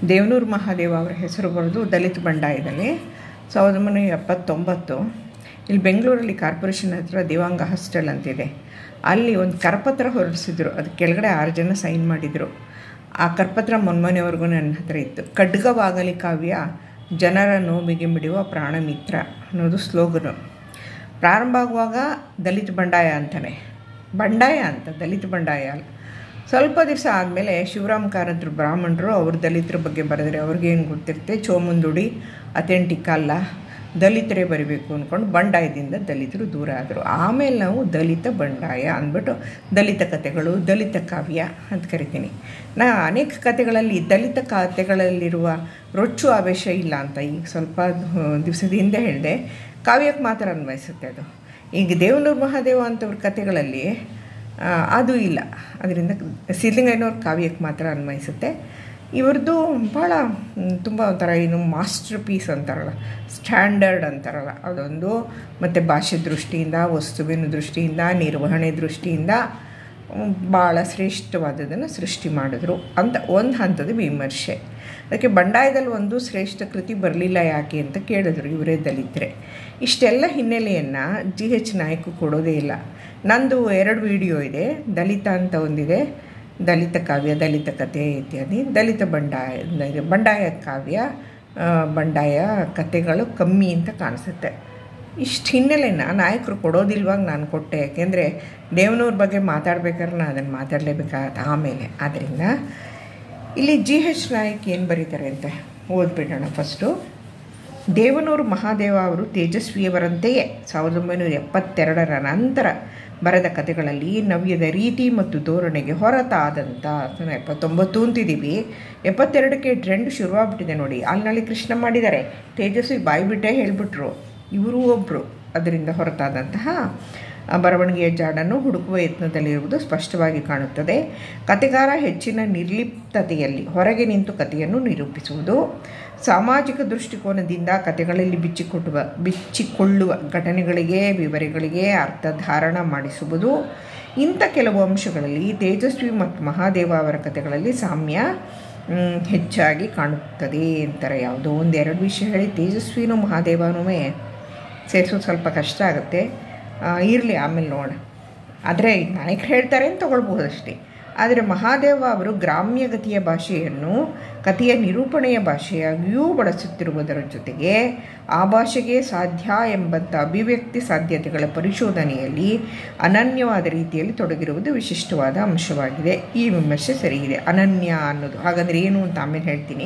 ದೇವನೂರು ಮಹಾದೇವ ಅವರ ಹೆಸರು ಬರೆದು ದಲಿತ ಬಂಡಾಯದಲ್ಲಿ ಸಾವಿರದ ಒಂಬೈನೂರ ಎಪ್ಪತ್ತೊಂಬತ್ತು ಇಲ್ಲಿ ಬೆಂಗಳೂರಲ್ಲಿ ಕಾರ್ಪೊರೇಷನ್ ಹತ್ರ ದೇವಾಂಗ ಹಾಸ್ಟೆಲ್ ಅಂತಿದೆ ಅಲ್ಲಿ ಒಂದು ಕರಪತ್ರ ಹೊರಡಿಸಿದ್ರು ಅದು ಕೆಳಗಡೆ ಆರು ಜನ ಸೈನ್ ಮಾಡಿದರು ಆ ಕರಪತ್ರ ಮೊನ್ಮೊನೆವರೆಗೂ ನನ್ನ ಹತ್ರ ಇತ್ತು ಖಡ್ಗವಾಗಲಿ ಕಾವ್ಯ ಜನರ ನೋವಿಗೆ ಮಿಡಿಯುವ ಪ್ರಾಣ ಮಿತ್ರ ಅನ್ನೋದು ಸ್ಲೋಗನು ಪ್ರಾರಂಭ ಆಗುವಾಗ ದಲಿತ ಬಂಡಾಯ ಅಂತಾನೆ ಬಂಡಾಯ ಅಂತ ದಲಿತ ಬಂಡಾಯ ಅಲ್ಲ ಸ್ವಲ್ಪ ದಿವಸ ಆದಮೇಲೆ ಶಿವರಾಮ್ ಕಾರಂತರು ಬ್ರಾಹ್ಮಣರು ಅವ್ರ ದಲಿತರ ಬಗ್ಗೆ ಬರೆದ್ರೆ ಅವ್ರಿಗೇನು ಗೊತ್ತಿರುತ್ತೆ ಚೋಮುಂದುಡಿ ಅಥೆಂಟಿಕ್ ಅಲ್ಲ ದಲಿತರೇ ಬರಿಬೇಕು ಅಂದ್ಕೊಂಡು ಬಂಡಾಯದಿಂದ ದಲಿತರು ದೂರ ಆದರು ಆಮೇಲೆ ನಾವು ದಲಿತ ಬಂಡಾಯ ಅಂದ್ಬಿಟ್ಟು ದಲಿತ ಕಥೆಗಳು ದಲಿತ ಕಾವ್ಯ ಅಂತ ಕರಿತೀನಿ ನಾ ಅನೇಕ ಕಥೆಗಳಲ್ಲಿ ದಲಿತ ಕಥೆಗಳಲ್ಲಿರುವ ರೊಚ್ಚು ಆವೇಶ ಇಲ್ಲ ಅಂತ ಈಗ ಸ್ವಲ್ಪ ದಿವಸದ ಹಿಂದೆ ಹೇಳಿದೆ ಕಾವ್ಯಕ್ಕೆ ಮಾತ್ರ ಅನ್ವಯಿಸುತ್ತೆ ಅದು ಈಗ ದೇವನೂರು ಮಹಾದೇವ ಅಂತವ್ರ ಕಥೆಗಳಲ್ಲಿ ಅದು ಇಲ್ಲ ಅದರಿಂದ ಸಿದ್ಲಿಂಗಯ್ಯನವ್ರ ಕಾವ್ಯಕ್ಕೆ ಮಾತ್ರ ಅನ್ವಯಿಸುತ್ತೆ ಇವ್ರದ್ದು ಭಾಳ ತುಂಬ ಒಂಥರ ಏನು ಮಾಸ್ಟರ್ ಪೀಸ್ ಅಂತಾರಲ್ಲ ಸ್ಟ್ಯಾಂಡರ್ಡ್ ಅಂತಾರಲ್ಲ ಅದೊಂದು ಮತ್ತು ಭಾಷೆ ದೃಷ್ಟಿಯಿಂದ ವಸ್ತುವಿನ ದೃಷ್ಟಿಯಿಂದ ನಿರ್ವಹಣೆ ದೃಷ್ಟಿಯಿಂದ ಭಾಳ ಶ್ರೇಷ್ಠವಾದದನ್ನು ಸೃಷ್ಟಿ ಮಾಡಿದ್ರು ಅಂತ ಒಂದು ಹಂತದ ವಿಮರ್ಶೆ ಅದಕ್ಕೆ ಬಂಡಾಯದಲ್ಲಿ ಒಂದು ಶ್ರೇಷ್ಠ ಕೃತಿ ಬರಲಿಲ್ಲ ಯಾಕೆ ಅಂತ ಕೇಳಿದ್ರು ಇವರೇ ದಲಿತರೆ ಇಷ್ಟೆಲ್ಲ ಹಿನ್ನೆಲೆಯನ್ನು ಜಿ ಎಚ್ ನಾಯ್ಕು ಕೊಡೋದೇ ಇಲ್ಲ ನಂದು ಎರಡು ವಿಡಿಯೋ ಇದೆ ದಲಿತ ಅಂತ ಒಂದಿದೆ ದಲಿತ ಕಾವ್ಯ ದಲಿತ ಕಥೆ ಇತ್ಯಾದಿ ದಲಿತ ಬಂಡಾಯ ಬಂಡಾಯ ಕಾವ್ಯ ಬಂಡಾಯ ಕಥೆಗಳು ಕಮ್ಮಿ ಅಂತ ಕಾಣಿಸುತ್ತೆ ಇಷ್ಟು ಹಿನ್ನೆಲೆನ ನಾಯಕರು ಕೊಡೋದಿಲ್ವಾಗ ನಾನು ಕೊಟ್ಟೆ ಯಾಕೆಂದರೆ ದೇವನವ್ರ ಬಗ್ಗೆ ಮಾತಾಡ್ಬೇಕಾದ್ರೆ ನಾನು ಅದನ್ನು ಮಾತಾಡಲೇಬೇಕಾಗತ್ತೆ ಆಮೇಲೆ ಆದ್ದರಿಂದ ಇಲ್ಲಿ ಜಿ ಎಚ್ ನಾಯಕ್ ಏನು ಬರೀತಾರೆ ಅಂತ ಓದ್ಬಿಡೋಣ ಫಸ್ಟು ದೇವನೂರು ಮಹಾದೇವ ಅವರು ತೇಜಸ್ವಿಯವರಂತೆಯೇ ಸಾವಿರದ ಒಂಬೈನೂರ ಎಪ್ಪತ್ತೆರಡರ ನಂತರ ಬರೆದ ಕಥೆಗಳಲ್ಲಿ ನವ್ಯದ ರೀತಿ ಮತ್ತು ಧೋರಣೆಗೆ ಹೊರತಾದಂಥ ಎಪ್ಪತ್ತೊಂಬತ್ತು ಅಂತಿದ್ದೀವಿ ಎಪ್ಪತ್ತೆರಡಕ್ಕೆ ಟ್ರೆಂಡ್ ಶುರುವಾಗ್ಬಿಟ್ಟಿದೆ ನೋಡಿ ಅಲ್ನಲ್ಲಿ ಕೃಷ್ಣ ಮಾಡಿದ್ದಾರೆ ತೇಜಸ್ವಿ ಬಾಯ್ಬಿಟ್ಟೆ ಹೇಳಿಬಿಟ್ರು ಇವರು ಒಬ್ಬರು ಅದರಿಂದ ಹೊರತಾದಂತಹ ಬರವಣಿಗೆಯ ಜಾಡನ್ನು ಹುಡುಕುವ ಯತ್ನದಲ್ಲಿರುವುದು ಸ್ಪಷ್ಟವಾಗಿ ಕಾಣುತ್ತದೆ ಕತೆಗಾರ ಹೆಚ್ಚಿನ ನಿರ್ಲಿಪ್ತತೆಯಲ್ಲಿ ಹೊರಗೆ ನಿಂತು ಕಥೆಯನ್ನು ನಿರೂಪಿಸುವುದು ಸಾಮಾಜಿಕ ದೃಷ್ಟಿಕೋನದಿಂದ ಕಥೆಗಳಲ್ಲಿ ಬಿಚ್ಚಿಕೊಟ್ಟುವ ಬಿಚ್ಚಿಕೊಳ್ಳುವ ಘಟನೆಗಳಿಗೆ ವಿವರಗಳಿಗೆ ಅರ್ಥಧಾರಣ ಮಾಡಿಸುವುದು ಇಂಥ ಕೆಲವು ಅಂಶಗಳಲ್ಲಿ ತೇಜಸ್ವಿ ಮತ್ತು ಮಹಾದೇವ ಅವರ ಕಥೆಗಳಲ್ಲಿ ಸಾಮ್ಯ ಹೆಚ್ಚಾಗಿ ಕಾಣುತ್ತದೆ ಅಂತಾರೆ ಯಾವುದೋ ಒಂದು ಎರಡು ವಿಷಯ ಹೇಳಿ ತೇಜಸ್ವಿನೂ ಮಹಾದೇವನೂ ಸೇರಿಸೋದು ಸ್ವಲ್ಪ ಕಷ್ಟ ಆಗುತ್ತೆ ಇರಲಿ ಆಮೇಲೆ ನೋಡೋಣ ಆದರೆ ನಾಯಕರು ಹೇಳ್ತಾರೆ ಅಂತ ತೊಗೊಳ್ಬಹುದು ಅಷ್ಟೇ ಆದರೆ ಮಹಾದೇವ ಅವರು ಗ್ರಾಮ್ಯಗತಿಯ ಭಾಷೆಯನ್ನು ಕಥೆಯ ನಿರೂಪಣೆಯ ಭಾಷೆಯಾಗಿಯೂ ಬಳಸುತ್ತಿರುವುದರ ಜೊತೆಗೆ ಆ ಭಾಷೆಗೆ ಸಾಧ್ಯ ಎಂಬಂಥ ಅಭಿವ್ಯಕ್ತಿ ಸಾಧ್ಯತೆಗಳ ಪರಿಶೋಧನೆಯಲ್ಲಿ ಅನನ್ಯವಾದ ರೀತಿಯಲ್ಲಿ ತೊಡಗಿರುವುದು ವಿಶಿಷ್ಟವಾದ ಅಂಶವಾಗಿದೆ ಈ ವಿಮರ್ಶೆ ಸರಿಯಿದೆ ಅನನ್ಯ ಅನ್ನೋದು ಹಾಗಂದರೆ ಏನು ಅಂತ ಆಮೇಲೆ ಹೇಳ್ತೀನಿ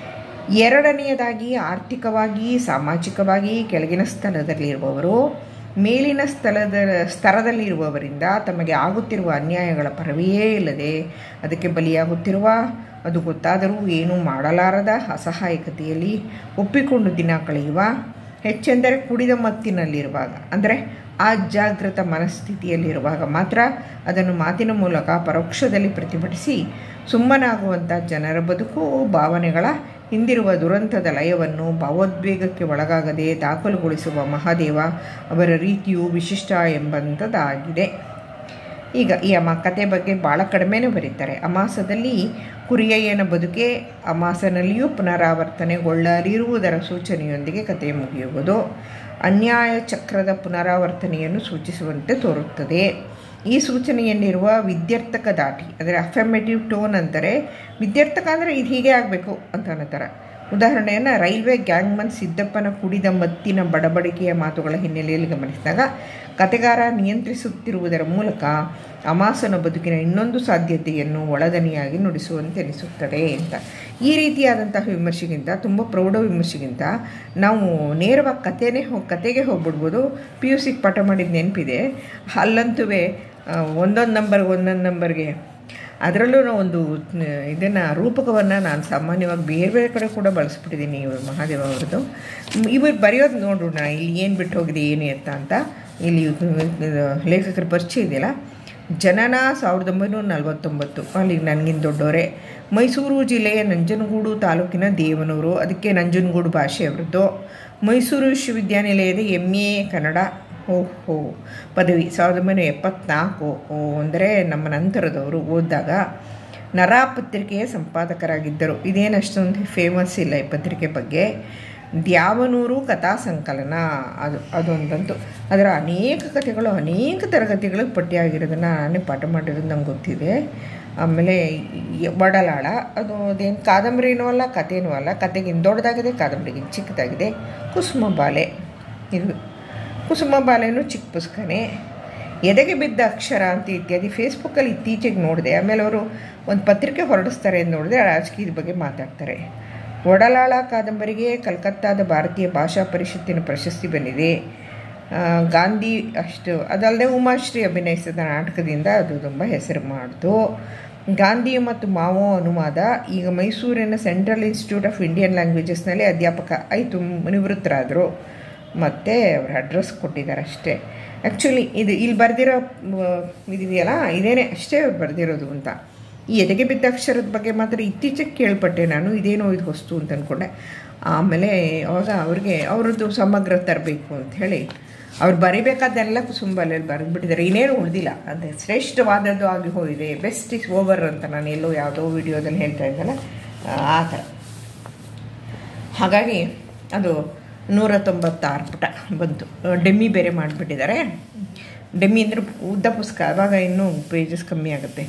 ಎರಡನೆಯದಾಗಿ ಆರ್ಥಿಕವಾಗಿ ಸಾಮಾಜಿಕವಾಗಿ ಕೆಳಗಿನ ಸ್ಥಳದಲ್ಲಿರುವವರು ಮೇಲಿನ ಸ್ಥಳದ ಸ್ತರದಲ್ಲಿರುವವರಿಂದ ತಮಗೆ ಆಗುತ್ತಿರುವ ಅನ್ಯಾಯಗಳ ಪರವೆಯೇ ಇಲ್ಲದೆ ಅದಕ್ಕೆ ಬಲಿಯಾಗುತ್ತಿರುವ ಅದು ಗೊತ್ತಾದರೂ ಏನೂ ಮಾಡಲಾರದ ಅಸಹಾಯಕತೆಯಲ್ಲಿ ಒಪ್ಪಿಕೊಂಡು ದಿನ ಕಳೆಯುವ ಹೆಚ್ಚೆಂದರೆ ಕುಡಿದ ಮತ್ತಿನಲ್ಲಿರುವಾಗ ಅಂದರೆ ಅಜಾಗೃತ ಮನಸ್ಥಿತಿಯಲ್ಲಿರುವಾಗ ಮಾತ್ರ ಅದನ್ನು ಮಾತಿನ ಮೂಲಕ ಪರೋಕ್ಷದಲ್ಲಿ ಪ್ರತಿಭಟಿಸಿ ಸುಮ್ಮನಾಗುವಂಥ ಜನರ ಬದುಕು ಭಾವನೆಗಳ ಹಿಂದಿರುವ ದುರಂತದ ಲಯವನ್ನು ಭಾವೋದ್ವೇಗಕ್ಕೆ ಒಳಗಾಗದೆ ದಾಖಲುಗೊಳಿಸುವ ಮಹಾದೇವ ಅವರ ರೀತಿಯು ವಿಶಿಷ್ಟ ಎಂಬಂಥದ್ದಾಗಿದೆ ಈಗ ಈ ಅಮ್ಮ ಕತೆ ಬಗ್ಗೆ ಭಾಳ ಕಡಿಮೆನೇ ಬರೀತಾರೆ ಅಮಾಸದಲ್ಲಿ ಕುರಿಯಯ್ಯನ ಬದುಕೆ ಅಮಾಸನಲ್ಲಿಯೂ ಪುನರಾವರ್ತನೆಗೊಳ್ಳಲಿರುವುದರ ಸೂಚನೆಯೊಂದಿಗೆ ಕತೆ ಮುಗಿಯುವುದು ಅನ್ಯಾಯ ಚಕ್ರದ ಪುನರಾವರ್ತನೆಯನ್ನು ಸೂಚಿಸುವಂತೆ ತೋರುತ್ತದೆ ಈ ಸೂಚನೆಯಲ್ಲಿರುವ ವಿದ್ಯಾರ್ಥಕ ದಾಟಿ ಅಂದರೆ ಅಫರ್ಮೇಟಿವ್ ಟೋನ್ ಅಂತಾರೆ ವಿದ್ಯಾರ್ಥಕ ಅಂದರೆ ಇದು ಹೀಗೆ ಆಗಬೇಕು ಅಂತ ಅನ್ನತಾರೆ ಉದಾಹರಣೆಯನ್ನು ರೈಲ್ವೆ ಗ್ಯಾಂಗ್ಮನ್ ಸಿದ್ದಪ್ಪನ ಕುಡಿದ ಮತ್ತಿನ ಬಡಬಡಿಕೆಯ ಮಾತುಗಳ ಹಿನ್ನೆಲೆಯಲ್ಲಿ ಗಮನಿಸಿದಾಗ ಕತೆಗಾರ ನಿಯಂತ್ರಿಸುತ್ತಿರುವುದರ ಮೂಲಕ ಅಮಾಸನ ಬದುಕಿನ ಇನ್ನೊಂದು ಸಾಧ್ಯತೆಯನ್ನು ಒಳದನಿಯಾಗಿ ನುಡಿಸುವಂತೆ ಅನಿಸುತ್ತದೆ ಅಂತ ಈ ರೀತಿಯಾದಂತಹ ವಿಮರ್ಶೆಗಿಂತ ತುಂಬ ಪ್ರೌಢ ವಿಮರ್ಶೆಗಿಂತ ನಾವು ನೇರವಾಗಿ ಕತೆನೇ ಹೋಗಿ ಕತೆಗೆ ಹೋಗ್ಬಿಡ್ಬೋದು ಪಿ ಯು ಸಿಗೆ ಪಾಠ ಮಾಡಿದ ನೆನಪಿದೆ ಅಲ್ಲಂತೂ ಒಂದೊಂದು ನಂಬರ್ಗೆ ಒಂದೊಂದು ನಂಬರ್ಗೆ ಅದರಲ್ಲೂ ಒಂದು ಇದನ್ನು ರೂಪಕವನ್ನು ನಾನು ಸಾಮಾನ್ಯವಾಗಿ ಬೇರೆ ಬೇರೆ ಕಡೆ ಕೂಡ ಬಳಸ್ಬಿಟ್ಟಿದ್ದೀನಿ ಇವರು ಮಹಾದೇವ ಅವ್ರದ್ದು ಇವರು ಬರೆಯೋದು ನೋಡೋಣ ಇಲ್ಲಿ ಏನು ಬಿಟ್ಟು ಹೋಗಿದೆ ಏನು ಎತ್ತ ಅಂತ ಇಲ್ಲಿ ಲೇಖಕರ ಪರಿಚಯ ಇದೆಯಲ್ಲ ಜನನ ಸಾವಿರದ ಒಂಬೈನೂರ ನಲ್ವತ್ತೊಂಬತ್ತು ಅಲ್ಲಿ ನನಗಿಂತ ದೊಡ್ಡವರೇ ಮೈಸೂರು ಜಿಲ್ಲೆಯ ನಂಜನಗೂಡು ತಾಲೂಕಿನ ದೇವನೂರು ಅದಕ್ಕೆ ನಂಜನಗೂಡು ಭಾಷೆ ಅವರದ್ದು ಮೈಸೂರು ವಿಶ್ವವಿದ್ಯಾನಿಲಯದ ಎಮ್ ಎ ಕನ್ನಡ ಓಹೋ ಪದವಿ ಸಾವಿರದ ಒಂಬೈನೂರ ಎಪ್ಪತ್ನಾಲ್ಕು ಅಂದರೆ ನಮ್ಮ ನಂತರದವರು ಓದಿದಾಗ ನರ ಪತ್ರಿಕೆಯ ಸಂಪಾದಕರಾಗಿದ್ದರು ಇದೇನು ಅಷ್ಟೊಂದು ಫೇಮಸ್ ಇಲ್ಲ ಈ ಪತ್ರಿಕೆ ಬಗ್ಗೆ ದ್ಯಾವನೂರು ಕಥಾ ಸಂಕಲನ ಅದು ಅದೊಂದಂತೂ ಅದರ ಅನೇಕ ಕಥೆಗಳು ಅನೇಕ ತರಗತಿಗಳಿಗೆ ಪಟ್ಟಿಯಾಗಿರೋದನ್ನು ನಾನೇ ಪಾಠ ಮಾಡಿರೋದು ನಂಗೆ ಗೊತ್ತಿದೆ ಆಮೇಲೆ ಈ ಒಡಲಾಳ ಅದು ಅದೇನು ಕಾದಂಬರಿನೂ ಅಲ್ಲ ಕಥೆನೂ ಅಲ್ಲ ಕತೆಗಿಂತ ದೊಡ್ಡದಾಗಿದೆ ಕಾದಂಬರಿಗಿಂತ ಚಿಕ್ಕದಾಗಿದೆ ಕುಸುಮ ಬಾಲೆ ಇದು ಕುಸುಮ ಬಾಲೆನೂ ಚಿಕ್ಕ ಪುಸ್ತಕನೇ ಎದೆಗೆ ಬಿದ್ದ ಅಕ್ಷರ ಅಂತ ಇತ್ಯಾದಿ ಫೇಸ್ಬುಕ್ಕಲ್ಲಿ ಇತ್ತೀಚೆಗೆ ನೋಡಿದೆ ಆಮೇಲೆ ಅವರು ಒಂದು ಪತ್ರಿಕೆ ಹೊರಡಿಸ್ತಾರೆ ಅಂತ ನೋಡಿದೆ ರಾಜಕೀಯದ ಬಗ್ಗೆ ಮಾತಾಡ್ತಾರೆ ಒಡಲಾಳ ಕಾದಂಬರಿಗೆ ಕಲ್ಕತ್ತಾದ ಭಾರತೀಯ ಭಾಷಾ ಪರಿಷತ್ತಿನ ಪ್ರಶಸ್ತಿ ಬಂದಿದೆ ಆ, ಗಾಂಧಿ ಅಷ್ಟು ಅದಲ್ಲದೆ ಉಮಾಶ್ರೀ ಅಭಿನಯಿಸಿದ ನಾಟಕದಿಂದ ಅದು ತುಂಬ ಹೆಸರು ಮಾಡಿತು ಗಾಂಧಿ ಮತ್ತು ಮಾವೋ ಅನುವಾದ ಈಗ ಮೈಸೂರಿನ ಸೆಂಟ್ರಲ್ ಇನ್ಸ್ಟಿಟ್ಯೂಟ್ ಆಫ್ ಇಂಡಿಯನ್ ಲ್ಯಾಂಗ್ವೇಜಸ್ನಲ್ಲಿ ಅಧ್ಯಾಪಕ ಆಯಿತು ನಿವೃತ್ತರಾದರು ಮತ್ತು ಅವ್ರ ಅಡ್ರೆಸ್ ಕೊಟ್ಟಿದ್ದಾರೆ ಅಷ್ಟೇ ಆ್ಯಕ್ಚುಲಿ ಇದು ಇಲ್ಲಿ ಬರೆದಿರೋ ಇದೆಯಲ್ಲ ಇದೇನೇ ಅಷ್ಟೇ ಅವ್ರು ಬರೆದಿರೋದು ಅಂತ ಈ ಎದೆಗೆ ಬಿದ್ದ ಅಕ್ಷರದ ಬಗ್ಗೆ ಮಾತ್ರ ಇತ್ತೀಚೆಗೆ ಕೇಳ್ಪಟ್ಟೆ ನಾನು ಇದೇನೋ ಇದು ಹೊಸ್ತು ಅಂತ ಅಂದ್ಕೊಂಡೆ ಆಮೇಲೆ ಅವಾಗ ಅವ್ರಿಗೆ ಅವ್ರದ್ದು ಸಮಗ್ರ ತರಬೇಕು ಅಂತ ಹೇಳಿ ಅವ್ರು ಬರಿಬೇಕಾದ್ದೆಲ್ಲ ಕುಸುಂಬಲಲ್ಲಿ ಬರೆದ್ಬಿಟ್ಟಿದ್ದಾರೆ ಇನ್ನೇನು ಉಳಿದಿಲ್ಲ ಅದು ಶ್ರೇಷ್ಠವಾದದ್ದು ಆಗಿ ಹೋಗಿದೆ ಬೆಸ್ಟ್ ಇಸ್ ಓವರ್ ಅಂತ ನಾನು ಎಲ್ಲೋ ಯಾವುದೋ ವಿಡಿಯೋದಲ್ಲಿ ಹೇಳ್ತಾ ಇದ್ದಲ್ಲ ಆ ಥರ ಹಾಗಾಗಿ ಅದು ನೂರ ತೊಂಬತ್ತಾರು ಪುಟ ಬಂತು ಡೆಮ್ಮಿ ಬೇರೆ ಮಾಡಿಬಿಟ್ಟಿದ್ದಾರೆ ಡೆಮ್ಮಿ ಅಂದರೆ ಉದ್ದ ಪುಸ್ತಕ ಆವಾಗ ಇನ್ನೂ ಪೇಜಸ್ ಕಮ್ಮಿ ಆಗುತ್ತೆ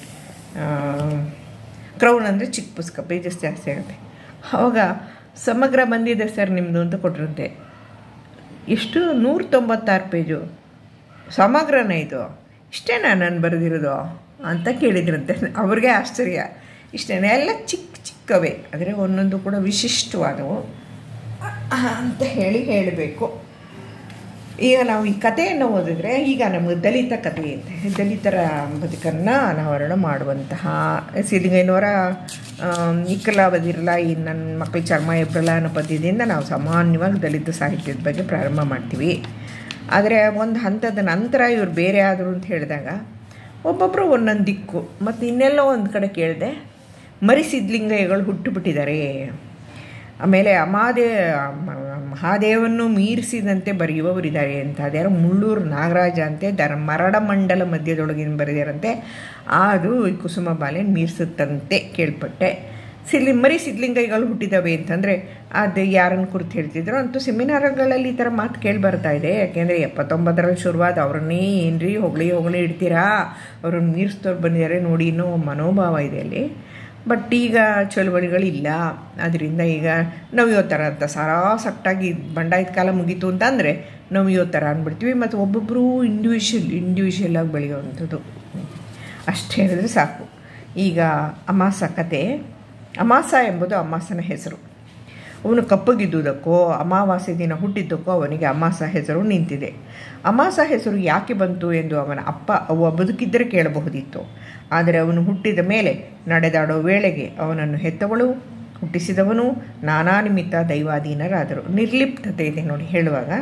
ಕ್ರೌನ್ ಅಂದರೆ ಚಿಕ್ಕ ಪುಸ್ತಕ ಪೇಜಸ್ ಜಾಸ್ತಿ ಆಗುತ್ತೆ ಆವಾಗ ಸಮಗ್ರ ಬಂದಿದೆ ಸರ್ ನಿಮ್ಮದು ಅಂತ ಕೊಟ್ಟಿರುತ್ತೆ ಎಷ್ಟು ನೂರ ತೊಂಬತ್ತಾರು ಪೇಜು ಸಮಗ್ರನೇ ಇದು ಇಷ್ಟೇನಾ ನಾನು ಬರೆದಿರೋದು ಅಂತ ಕೇಳಿದ್ರಂತೆ ಅವ್ರಿಗೆ ಆಶ್ಚರ್ಯ ಇಷ್ಟೇನೆ ಎಲ್ಲ ಚಿಕ್ಕ ಚಿಕ್ಕವೇ ಆದರೆ ಒಂದೊಂದು ಕೂಡ ವಿಶಿಷ್ಟವಾದವು ಅಂತ ಹೇಳಿ ಹೇಳಬೇಕು ಈಗ ನಾವು ಈ ಕಥೆಯನ್ನು ಓದಿದ್ರೆ ಈಗ ನಮಗೆ ದಲಿತ ಕಥೆ ಇದೆ ದಲಿತರ ಬದುಕನ್ನು ಅನಾವರಣ ಮಾಡುವಂತಹ ಸಿದ್ಧಗೈನವರ ಇಕ್ಕಲ ಬದಿರಲ್ಲ ಈ ನನ್ನ ಮಕ್ಕಳ ಚರ್ಮ ಎಬ್ರಲ್ಲ ಅನ್ನೋ ಪದ್ಯದಿಂದ ನಾವು ಸಾಮಾನ್ಯವಾಗಿ ದಲಿತ ಸಾಹಿತ್ಯದ ಬಗ್ಗೆ ಪ್ರಾರಂಭ ಮಾಡ್ತೀವಿ ಆದರೆ ಒಂದು ಹಂತದ ನಂತರ ಇವ್ರು ಬೇರೆ ಆದರು ಅಂತ ಹೇಳಿದಾಗ ಒಬ್ಬೊಬ್ಬರು ಒಂದೊಂದು ದಿಕ್ಕು ಮತ್ತು ಇನ್ನೆಲ್ಲೋ ಒಂದು ಕಡೆ ಕೇಳಿದೆ ಮರಿ ಸಿದ್ಲಿಂಗಯ್ಯಗಳು ಹುಟ್ಟುಬಿಟ್ಟಿದ್ದಾರೆ ಆಮೇಲೆ ಅಮಾದೇ ಮಹಾದೇವನ್ನು ಮೀರಿಸಿದಂತೆ ಬರೆಯುವವರಿದ್ದಾರೆ ಅಂತ ಅದ್ಯಾರೋ ಮುಳ್ಳೂರು ನಾಗರಾಜ ಅಂತೆ ದರ ಮರಡಮಂಡಲ ಮಧ್ಯದೊಳಗಿನ ಬರೆದಿರಂತೆ ಅದು ಈ ಕುಸುಮ ಬಾಲೆನ್ ಮೀರಿಸುತ್ತಂತೆ ಕೇಳ್ಪಟ್ಟೆ ಸಿದ್ಲಿ ಮರಿ ಸಿದ್ಲಿಂಗೈಗಳು ಹುಟ್ಟಿದವೆ ಅಂತಂದರೆ ಅದು ಯಾರನ್ನು ಕುರಿತು ಹೇಳ್ತಿದ್ರು ಅಂತೂ ಸೆಮಿನಾರ್ಗಳಲ್ಲಿ ಈ ಥರ ಮಾತು ಕೇಳಿ ಬರ್ತಾ ಇದೆ ಯಾಕೆಂದರೆ ಎಪ್ಪತ್ತೊಂಬತ್ತರಲ್ಲಿ ಶುರುವಾದ ಅವ್ರನ್ನೇ ಏನ್ರಿ ಹೊಗಳಿ ಹೊಗಳಿ ಇಡ್ತೀರಾ ಅವ್ರನ್ನ ಮೀರಿಸ್ತವ್ರು ಬಂದಿದ್ದಾರೆ ನೋಡಿ ಇನ್ನೂ ಮನೋಭಾವ ಇದೆ ಅಲ್ಲಿ ಬಟ್ ಈಗ ಚಳುವಳಿಗಳಿಲ್ಲ ಅದರಿಂದ ಈಗ ನವಿಯೋ ಥರ ಅಂತ ಸರಾಸಟ್ಟಾಗಿ ಬಂಡಾಯದ ಕಾಲ ಮುಗೀತು ಅಂತಂದರೆ ನವಿಯೋ ಥರ ಅಂದ್ಬಿಡ್ತೀವಿ ಮತ್ತು ಒಬ್ಬೊಬ್ಬರು ಇಂಡಿವಿಜುವಲ್ ಇಂಡಿವಿಜುವಲ್ ಆಗಿ ಬೆಳೆಯುವಂಥದ್ದು ಅಷ್ಟು ಹೇಳಿದ್ರೆ ಸಾಕು ಈಗ ಅಮಾಸ ಕತೆ ಅಮಾಸ ಎಂಬುದು ಅಮಾಸನ ಹೆಸರು ಅವನು ಕಪ್ಪಗಿದ್ದುದಕ್ಕೋ ಅಮಾವಾಸ್ಯೆ ದಿನ ಹುಟ್ಟಿದ್ದಕ್ಕೋ ಅವನಿಗೆ ಅಮಾಸ ಹೆಸರು ನಿಂತಿದೆ ಅಮಾಸ ಹೆಸರು ಯಾಕೆ ಬಂತು ಎಂದು ಅವನ ಅಪ್ಪ ಅವ್ವ ಬದುಕಿದ್ದರೆ ಕೇಳಬಹುದಿತ್ತು ಆದರೆ ಅವನು ಹುಟ್ಟಿದ ಮೇಲೆ ನಡೆದಾಡೋ ವೇಳೆಗೆ ಅವನನ್ನು ಹೆತ್ತವಳು ಹುಟ್ಟಿಸಿದವನು ನಾನಾ ನಿಮಿತ್ತ ದೈವಾಧೀನರಾದರು ನಿರ್ಲಿಪ್ತತೆ ಇದೆ ನೋಡಿ ಹೇಳುವಾಗ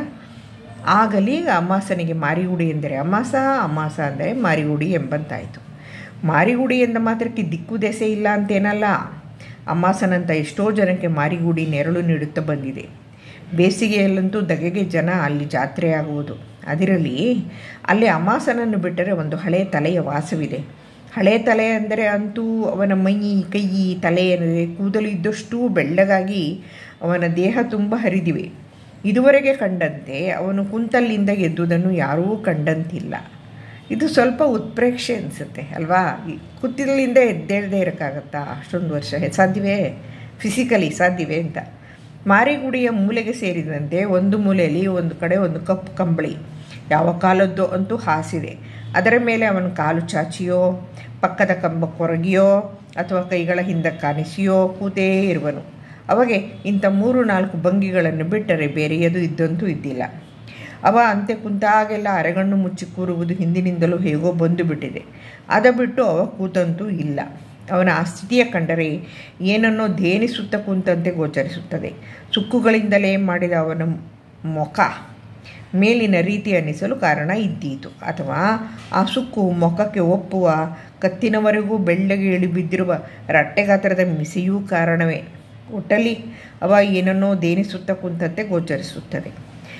ಆಗಲಿ ಅಮಾಸನಿಗೆ ಮಾರಿಗುಡಿ ಎಂದರೆ ಅಮಾಸ ಅಮಾಸ ಅಂದರೆ ಮಾರಿಗುಡಿ ಎಂಬಂತಾಯಿತು ಮಾರಿಗುಡಿ ಎಂದ ಮಾತ್ರಕ್ಕೆ ದಿಕ್ಕು ದೆಸೆ ಇಲ್ಲ ಅಂತೇನಲ್ಲ ಅಮಾಸನಂತ ಎಷ್ಟೋ ಜನಕ್ಕೆ ಮಾರಿಗುಡಿ ನೆರಳು ನೀಡುತ್ತಾ ಬಂದಿದೆ ಬೇಸಿಗೆಯಲ್ಲಂತೂ ದಗೆಗೆ ಜನ ಅಲ್ಲಿ ಜಾತ್ರೆಯಾಗುವುದು ಅದರಲ್ಲಿ ಅಲ್ಲಿ ಅಮಾಸನನ್ನು ಬಿಟ್ಟರೆ ಒಂದು ಹಳೆ ತಲೆಯ ವಾಸವಿದೆ ಹಳೆ ತಲೆ ಅಂದರೆ ಅಂತೂ ಅವನ ಮೈ ಕೈ ತಲೆ ಏನಿದೆ ಕೂದಲು ಇದ್ದಷ್ಟು ಬೆಳ್ಳಗಾಗಿ ಅವನ ದೇಹ ತುಂಬ ಹರಿದಿವೆ ಇದುವರೆಗೆ ಕಂಡಂತೆ ಅವನು ಕುಂತಲ್ಲಿಂದ ಎದ್ದುದನ್ನು ಯಾರೂ ಕಂಡಂತಿಲ್ಲ ಇದು ಸ್ವಲ್ಪ ಉತ್ಪ್ರೇಕ್ಷೆ ಅನಿಸುತ್ತೆ ಅಲ್ವಾ ಕುತ್ತಿಲಿಂದ ಎದ್ದೇಳದೆ ಇರೋಕ್ಕಾಗತ್ತಾ ಅಷ್ಟೊಂದು ವರ್ಷ ಸಾಧ್ಯವೇ ಫಿಸಿಕಲಿ ಸಾಧ್ಯವೇ ಅಂತ ಮಾರಿಗುಡಿಯ ಮೂಲೆಗೆ ಸೇರಿದಂತೆ ಒಂದು ಮೂಲೆಯಲ್ಲಿ ಒಂದು ಕಡೆ ಒಂದು ಕಪ್ಪು ಕಂಬಳಿ ಯಾವ ಕಾಲದ್ದು ಅಂತೂ ಹಾಸಿದೆ ಅದರ ಮೇಲೆ ಅವನ ಕಾಲು ಚಾಚಿಯೋ ಪಕ್ಕದ ಕಂಬ ಕೊರಗಿಯೋ ಅಥವಾ ಕೈಗಳ ಹಿಂದೆ ಕಾಣಿಸಿಯೋ ಕೂತೇ ಇರುವನು ಅವಾಗೆ ಇಂಥ ಮೂರು ನಾಲ್ಕು ಭಂಗಿಗಳನ್ನು ಬಿಟ್ಟರೆ ಬೇರೆಯದು ಇದ್ದಂತೂ ಇದ್ದಿಲ್ಲ ಅವ ಅಂತೆ ಕುಂತಾಗೆಲ್ಲ ಅರೆಗಣ್ಣು ಮುಚ್ಚಿ ಕೂರುವುದು ಹಿಂದಿನಿಂದಲೂ ಹೇಗೋ ಬಂದು ಬಿಟ್ಟಿದೆ ಅದ ಬಿಟ್ಟು ಅವ ಕೂತಂತೂ ಇಲ್ಲ ಅವನ ಆ ಸ್ಥಿತಿಯ ಕಂಡರೆ ಏನನ್ನೋ ಧೇನಿಸುತ್ತ ಕುಂತಂತೆ ಗೋಚರಿಸುತ್ತದೆ ಸುಕ್ಕುಗಳಿಂದಲೇ ಮಾಡಿದ ಅವನ ಮೊಖ ಮೇಲಿನ ರೀತಿ ಅನ್ನಿಸಲು ಕಾರಣ ಇದ್ದೀತು ಅಥವಾ ಆ ಸುಕ್ಕು ಮೊಖಕ್ಕೆ ಒಪ್ಪುವ ಕತ್ತಿನವರೆಗೂ ಬೆಳ್ಳಗೆ ಇಳಿಬಿದ್ದಿರುವ ರಟ್ಟೆಗಾತ್ರದ ಮಿಸೆಯೂ ಕಾರಣವೇ ಒಟ್ಟಲ್ಲಿ ಅವ ಏನನ್ನೋ ದೇನಿಸುತ್ತ ಕುಂತಂತೆ ಗೋಚರಿಸುತ್ತದೆ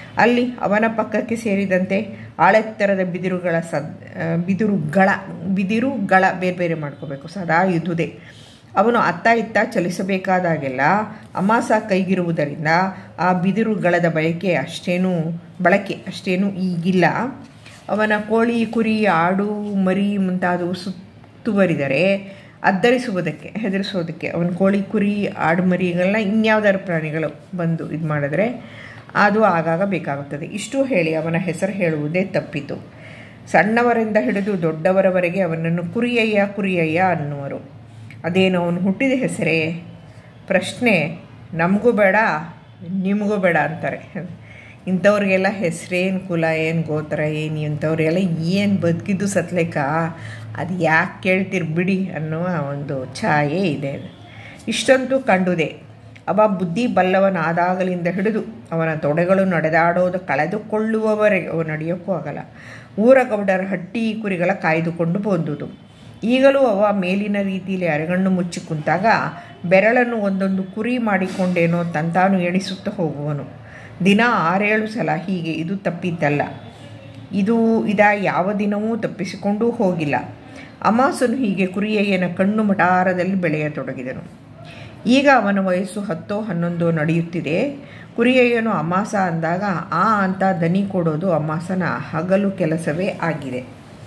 ಅಲ್ಲಿ ಅವನ ಪಕ್ಕಕ್ಕೆ ಸೇರಿದಂತೆ ಆಳೆತ್ತರದ ಬಿದಿರುಗಳ ಸದ್ ಬಿದಿರುಗಳ ಬಿದಿರುಗಳ ಬೇರೆ ಬೇರೆ ಮಾಡ್ಕೋಬೇಕು ಸದಾ ಇದ್ದುದೇ ಅವನು ಅತ್ತ ಇತ್ತ ಚಲಿಸಬೇಕಾದಾಗೆಲ್ಲ ಅಮಾಸ ಕೈಗಿರುವುದರಿಂದ ಆ ಬಿದಿರುಗಳದ ಬಯಕೆ ಅಷ್ಟೇನೂ ಬಳಕೆ ಅಷ್ಟೇನೂ ಈಗಿಲ್ಲ ಅವನ ಕೋಳಿ ಕುರಿ ಆಡು ಮರಿ ಮುಂತಾದವು ಸುತ್ತುವರಿದರೆ ಅದ್ದರಿಸುವುದಕ್ಕೆ ಹೆದರಿಸೋದಕ್ಕೆ ಅವನ ಕೋಳಿ ಕುರಿ ಆಡು ಮರಿಗಳನ್ನ ಇನ್ಯಾವುದಾದ್ರು ಪ್ರಾಣಿಗಳು ಬಂದು ಇದು ಮಾಡಿದ್ರೆ ಅದು ಆಗಾಗ ಬೇಕಾಗುತ್ತದೆ ಇಷ್ಟು ಹೇಳಿ ಅವನ ಹೆಸರು ಹೇಳುವುದೇ ತಪ್ಪಿತು ಸಣ್ಣವರಿಂದ ಹಿಡಿದು ದೊಡ್ಡವರವರೆಗೆ ಅವನನ್ನು ಕುರಿಯಯ್ಯ ಕುರಿಯಯ್ಯ ಅನ್ನುವರು ಅದೇನು ಅವನು ಹುಟ್ಟಿದ ಹೆಸರೇ ಪ್ರಶ್ನೆ ನಮಗೂ ಬೇಡ ನಿಮಗೂ ಬೇಡ ಅಂತಾರೆ ಇಂಥವ್ರಿಗೆಲ್ಲ ಹೆಸರೇನು ಕುಲ ಏನು ಗೋತ್ರ ಏನು ಇಂಥವ್ರಿಗೆಲ್ಲ ಏನು ಬದುಕಿದ್ದು ಸತ್ಲೇಕ ಅದು ಯಾಕೆ ಕೇಳ್ತೀರಿ ಬಿಡಿ ಅನ್ನುವ ಒಂದು ಛಾಯೆ ಇದೆ ಇಷ್ಟಂತೂ ಕಂಡುದೆ ಅವ ಬುದ್ಧಿ ಬಲ್ಲವನಾದಾಗಲಿಂದ ಹಿಡಿದು ಅವನ ತೊಡೆಗಳು ನಡೆದಾಡೋದು ಕಳೆದುಕೊಳ್ಳುವವರೆಗೆ ಅವು ನಡೆಯೋಕ್ಕೂ ಆಗಲ್ಲ ಊರ ಗೌಡರ ಹಟ್ಟಿ ಕುರಿಗಳ ಕಾಯ್ದುಕೊಂಡು ಬಂದುದು ಈಗಲೂ ಅವ ಮೇಲಿನ ರೀತಿಯಲ್ಲಿ ಅರೆಗಣ್ಣು ಮುಚ್ಚಿ ಕುಂತಾಗ ಬೆರಳನ್ನು ಒಂದೊಂದು ಕುರಿ ಮಾಡಿಕೊಂಡೇನೋ ತಂತಾನು ಎಣಿಸುತ್ತಾ ಹೋಗುವನು ದಿನ ಆರೇಳು ಸಲ ಹೀಗೆ ಇದು ತಪ್ಪಿದ್ದಲ್ಲ ಇದು ಇದ ಯಾವ ದಿನವೂ ತಪ್ಪಿಸಿಕೊಂಡೂ ಹೋಗಿಲ್ಲ ಅಮಾಸನು ಹೀಗೆ ಕುರಿಯಯ್ಯನ ಕಣ್ಣು ಮಟಾರದಲ್ಲಿ ಬೆಳೆಯತೊಡಗಿದನು ಈಗ ಅವನ ವಯಸ್ಸು ಹತ್ತೋ ಹನ್ನೊಂದೋ ನಡೆಯುತ್ತಿದೆ ಕುರಿಯಯ್ಯನು ಅಮಾಸ ಅಂದಾಗ ಆ ಅಂತ ದನಿ ಕೊಡೋದು ಅಮಾಸನ ಹಗಲು ಕೆಲಸವೇ ಆಗಿದೆ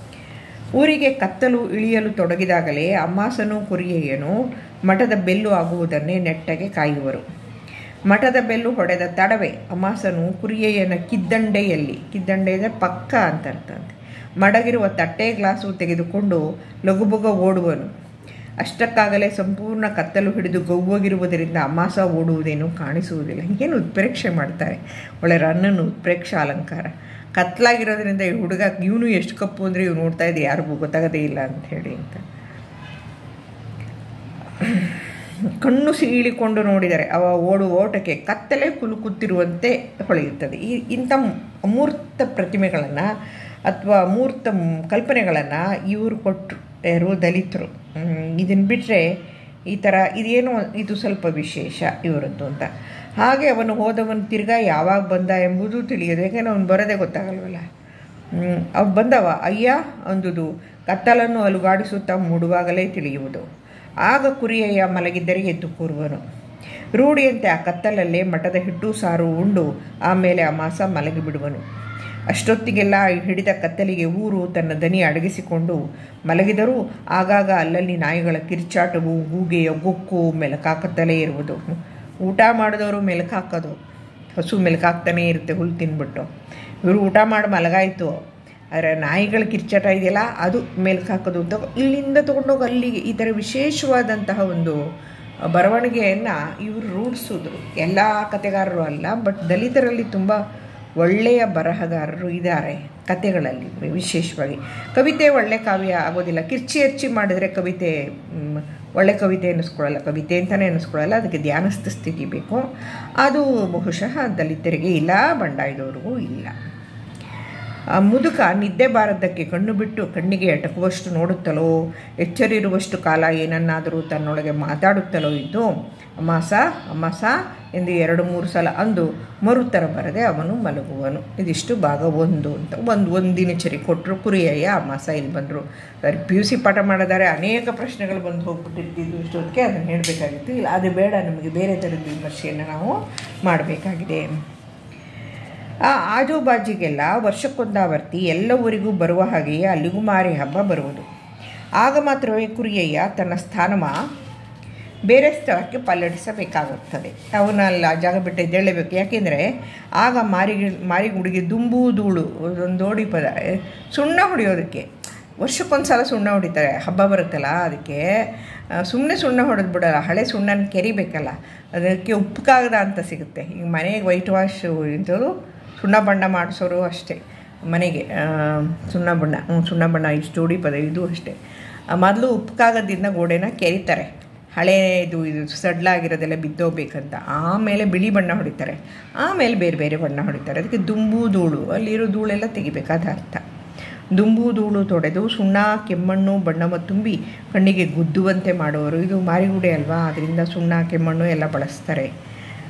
ಊರಿಗೆ ಕತ್ತಲು ಇಳಿಯಲು ತೊಡಗಿದಾಗಲೇ ಅಮ್ಮಾಸನು ಕುರಿಯಯ್ಯನು ಮಠದ ಬೆಲ್ಲು ಆಗುವುದನ್ನೇ ನೆಟ್ಟಗೆ ಕಾಯುವರು ಮಠದ ಬೆಲ್ಲು ಹೊಡೆದ ತಡವೆ ಅಮಾಸನು ಕುರಿಯಯ್ಯನ ಕಿದ್ದಂಡೆಯಲ್ಲಿ ಕಿದ್ದಂಡೆ ಅಂದರೆ ಪಕ್ಕ ಅಂತ ಅರ್ಥಂತೆ ಮಡಗಿರುವ ತಟ್ಟೆ ಗ್ಲಾಸು ತೆಗೆದುಕೊಂಡು ಲಘುಬುಗ ಓಡುವನು ಅಷ್ಟಕ್ಕಾಗಲೇ ಸಂಪೂರ್ಣ ಕತ್ತಲು ಹಿಡಿದು ಗವ್ವಗಿರುವುದರಿಂದ ಅಮಾಸ ಓಡುವುದೇನು ಕಾಣಿಸುವುದಿಲ್ಲ ಹೀಗೇನು ಉತ್ಪ್ರೇಕ್ಷೆ ಮಾಡ್ತಾರೆ ಒಳ್ಳೆ ರನ್ನನ್ನು ಉತ್ಪ್ರೇಕ್ಷ ಅಲಂಕಾರ ಕತ್ಲಾಗಿರೋದ್ರಿಂದ ಈ ಹುಡುಗ ಇವನು ಎಷ್ಟು ಕಪ್ಪು ಅಂದರೆ ಇವ್ನು ನೋಡ್ತಾ ಇದ್ದೆ ಯಾರಿಗೂ ಗೊತ್ತಾಗದೇ ಇಲ್ಲ ಅಂತ ಹೇಳಿ ಅಂತ ಕಣ್ಣು ಸೀಳಿಕೊಂಡು ನೋಡಿದರೆ ಅವ ಓಡುವ ಓಟಕ್ಕೆ ಕತ್ತಲೆ ಕುಲುಕುತ್ತಿರುವಂತೆ ಹೊಳೆಯುತ್ತದೆ ಈ ಇಂಥ ಅಮೂರ್ತ ಪ್ರತಿಮೆಗಳನ್ನು ಅಥವಾ ಅಮೂರ್ತ ಕಲ್ಪನೆಗಳನ್ನು ಇವರು ಕೊಟ್ಟರು ಯಾರು ದಲಿತರು ಇದನ್ನು ಬಿಟ್ಟರೆ ಈ ಥರ ಇದೇನೋ ಇದು ಸ್ವಲ್ಪ ವಿಶೇಷ ಇವರದ್ದು ಅಂತ ಹಾಗೆ ಅವನು ಹೋದವನು ತಿರ್ಗಾ ಯಾವಾಗ ಬಂದ ಎಂಬುದು ತಿಳಿಯೋದು ಯಾಕೆಂದರೆ ಅವನು ಬರೋದೇ ಗೊತ್ತಾಗಲ್ವಲ್ಲ ಅವ್ನು ಬಂದವ ಅಯ್ಯ ಅಂದುದು ಕತ್ತಲನ್ನು ಅಲುಗಾಡಿಸುತ್ತಾ ಮೂಡುವಾಗಲೇ ತಿಳಿಯುವುದು ಆಗ ಕುರಿಯಯ್ಯ ಮಲಗಿದ್ದರೆ ಎದ್ದು ಕೂರುವನು ರೂಢಿಯಂತೆ ಆ ಕತ್ತಲಲ್ಲೇ ಮಠದ ಹಿಟ್ಟು ಸಾರು ಉಂಡು ಆಮೇಲೆ ಆ ಮಾಸ ಮಲಗಿಬಿಡುವನು ಅಷ್ಟೊತ್ತಿಗೆಲ್ಲ ಹಿಡಿದ ಕತ್ತಲಿಗೆ ಊರು ತನ್ನ ದನಿ ಅಡಗಿಸಿಕೊಂಡು ಮಲಗಿದರೂ ಆಗಾಗ ಅಲ್ಲಲ್ಲಿ ನಾಯಿಗಳ ಕಿರ್ಚಾಟವು ಗೂಗೆಯ ಗೊಕ್ಕು ಮೆಲಕಾಕತ್ತಲೇ ಇರುವುದು ಊಟ ಮಾಡಿದವರು ಮೆಲಕಾಕೋದು ಹಸು ಮೆಲಕಾಕ್ತಾನೇ ಇರುತ್ತೆ ಹುಲ್ಲು ತಿನ್ಬಿಟ್ಟು ಇವರು ಊಟ ಮಾಡಿ ಮಲಗಾಯಿತು ಆದರೆ ನಾಯಿಗಳ ಕಿರ್ಚಾಟ ಇದೆಯಲ್ಲ ಅದು ಮೆಲ್ಕು ಹಾಕೋದು ಅಂತ ಇಲ್ಲಿಂದ ತೊಗೊಂಡೋಗಿ ಅಲ್ಲಿಗೆ ಈ ಥರ ವಿಶೇಷವಾದಂತಹ ಒಂದು ಬರವಣಿಗೆಯನ್ನು ಇವರು ರೂಢಿಸಿದ್ರು ಎಲ್ಲ ಕತೆಗಾರರು ಅಲ್ಲ ಬಟ್ ದಲಿತರಲ್ಲಿ ತುಂಬ ಒಳ್ಳೆಯ ಬರಹಗಾರರು ಇದ್ದಾರೆ ಕತೆಗಳಲ್ಲಿ ವಿಶೇಷವಾಗಿ ಕವಿತೆ ಒಳ್ಳೆ ಕಾವ್ಯ ಆಗೋದಿಲ್ಲ ಕಿರ್ಚಿ ಎರ್ಚಿ ಮಾಡಿದರೆ ಕವಿತೆ ಒಳ್ಳೆ ಕವಿತೆ ಅನ್ನಿಸ್ಕೊಳ್ಳಲ್ಲ ಕವಿತೆ ಅಂತಲೇ ಅನ್ನಿಸ್ಕೊಳ್ಳಲ್ಲ ಅದಕ್ಕೆ ಧ್ಯಾನಸ್ಥ ಸ್ಥಿತಿ ಬೇಕು ಅದು ಬಹುಶಃ ದಲಿತರಿಗೆ ಇಲ್ಲ ಬಂಡಾಯದವ್ರಿಗೂ ಇಲ್ಲ ಆ ಮುದುಕ ನಿದ್ದೆ ಬಾರದ್ದಕ್ಕೆ ಕಣ್ಣು ಬಿಟ್ಟು ಕಣ್ಣಿಗೆ ಎಟಕುವಷ್ಟು ನೋಡುತ್ತಲೋ ಎಚ್ಚರಿರುವಷ್ಟು ಕಾಲ ಏನನ್ನಾದರೂ ತನ್ನೊಳಗೆ ಮಾತಾಡುತ್ತಲೋ ಇದ್ದು ಅಮಾಸ ಅಮಾಸ ಎಂದು ಎರಡು ಮೂರು ಸಲ ಅಂದು ಮರುತ್ತರ ಬರದೆ ಅವನು ಮಲಗುವನು ಇದಿಷ್ಟು ಭಾಗ ಒಂದು ಅಂತ ಒಂದು ಒಂದು ದಿನಚರಿ ಕೊಟ್ಟರು ಕುರಿಯಯ್ಯ ಅಮಾಸ ಇಲ್ಲಿ ಬಂದರು ಸರಿ ಪಿ ಯು ಸಿ ಪಾಠ ಮಾಡಿದರೆ ಅನೇಕ ಪ್ರಶ್ನೆಗಳು ಬಂದು ಹೋಗ್ಬಿಟ್ಟಿರ್ತಿದ್ವು ಇಷ್ಟೊತ್ತಿಗೆ ಅದನ್ನು ಹೇಳಬೇಕಾಗಿತ್ತು ಇಲ್ಲ ಅದು ಬೇಡ ನಮಗೆ ಬೇರೆ ಥರದ ವಿಮರ್ಶೆಯನ್ನು ನಾವು ಮಾಡಬೇಕಾಗಿದೆ ಆ ಆಜುಬಾಜಿಗೆಲ್ಲ ವರ್ಷಕ್ಕೊಂದಾವರ್ತಿ ಎಲ್ಲ ಊರಿಗೂ ಬರುವ ಹಾಗೆಯೇ ಅಲ್ಲಿಗೂ ಮಾರಿ ಹಬ್ಬ ಬರುವುದು ಆಗ ಮಾತ್ರವೇ ಕುರಿಯಯ್ಯ ತನ್ನ ಸ್ಥಾನಮ ಬೇರೆ ಸ್ಥಳಕ್ಕೆ ಪಲ್ಲಡಿಸಬೇಕಾಗುತ್ತದೆ ಅವನಲ್ಲಿ ಆ ಜಾಗ ಬಿಟ್ಟು ಎದ್ದೇಳಬೇಕು ಯಾಕೆಂದರೆ ಆಗ ಮಾರಿಗೆ ಮಾರಿಗುಡಿಗೆ ದುಂಬು ಧೂಳು ಒಂದು ದೋಡಿ ಪದ ಸುಣ್ಣ ಹೊಡೆಯೋದಕ್ಕೆ ವರ್ಷಕ್ಕೊಂದು ಸಲ ಸುಣ್ಣ ಹೊಡಿತಾರೆ ಹಬ್ಬ ಬರುತ್ತಲ್ಲ ಅದಕ್ಕೆ ಸುಮ್ಮನೆ ಸುಣ್ಣ ಹೊಡೆದು ಬಿಡಲ್ಲ ಹಳೆ ಸುಣ್ಣನ ಕೆರಿಬೇಕಲ್ಲ ಅದಕ್ಕೆ ಉಪ್ಪು ಕಾಗದ ಅಂತ ಸಿಗುತ್ತೆ ಈಗ ಮನೆಗೆ ವೈಟ್ ವಾಶ್ ಇಂಥದ್ದು ಸುಣ್ಣ ಬಣ್ಣ ಮಾಡಿಸೋರು ಅಷ್ಟೇ ಮನೆಗೆ ಸುಣ್ಣ ಬಣ್ಣ ಸುಣ್ಣ ಬಣ್ಣ ಇಷ್ಟು ಜೋಡಿ ಪದ ಇದು ಅಷ್ಟೇ ಮೊದಲು ಉಪ್ಪು ಕಾಗದದಿಂದ ಗೋಡೆನ ಕೆರಿತಾರೆ ಹಳೇದು ಇದು ಸಡ್ಲಾಗಿರೋದೆಲ್ಲ ಬಿದ್ದೋಗ್ಬೇಕಂತ ಆಮೇಲೆ ಬಿಳಿ ಬಣ್ಣ ಹೊಡಿತಾರೆ ಆಮೇಲೆ ಬೇರೆ ಬೇರೆ ಬಣ್ಣ ಹೊಡಿತಾರೆ ಅದಕ್ಕೆ ದುಂಬು ಧೂಳು ಅಲ್ಲಿರೋ ಧೂಳೆಲ್ಲ ತೆಗಿಬೇಕಾದ ಅರ್ಥ ದುಂಬು ಧೂಳು ತೊಡೆದು ಸುಣ್ಣ ಕೆಮ್ಮಣ್ಣು ಬಣ್ಣವ ತುಂಬಿ ಕಣ್ಣಿಗೆ ಗುದ್ದುವಂತೆ ಮಾಡೋರು ಇದು ಮಾರಿಗುಡಿ ಅಲ್ವಾ ಅದರಿಂದ ಸುಣ್ಣ ಕೆಮ್ಮಣ್ಣು ಎಲ್ಲ ಬಳಸ್ತಾರೆ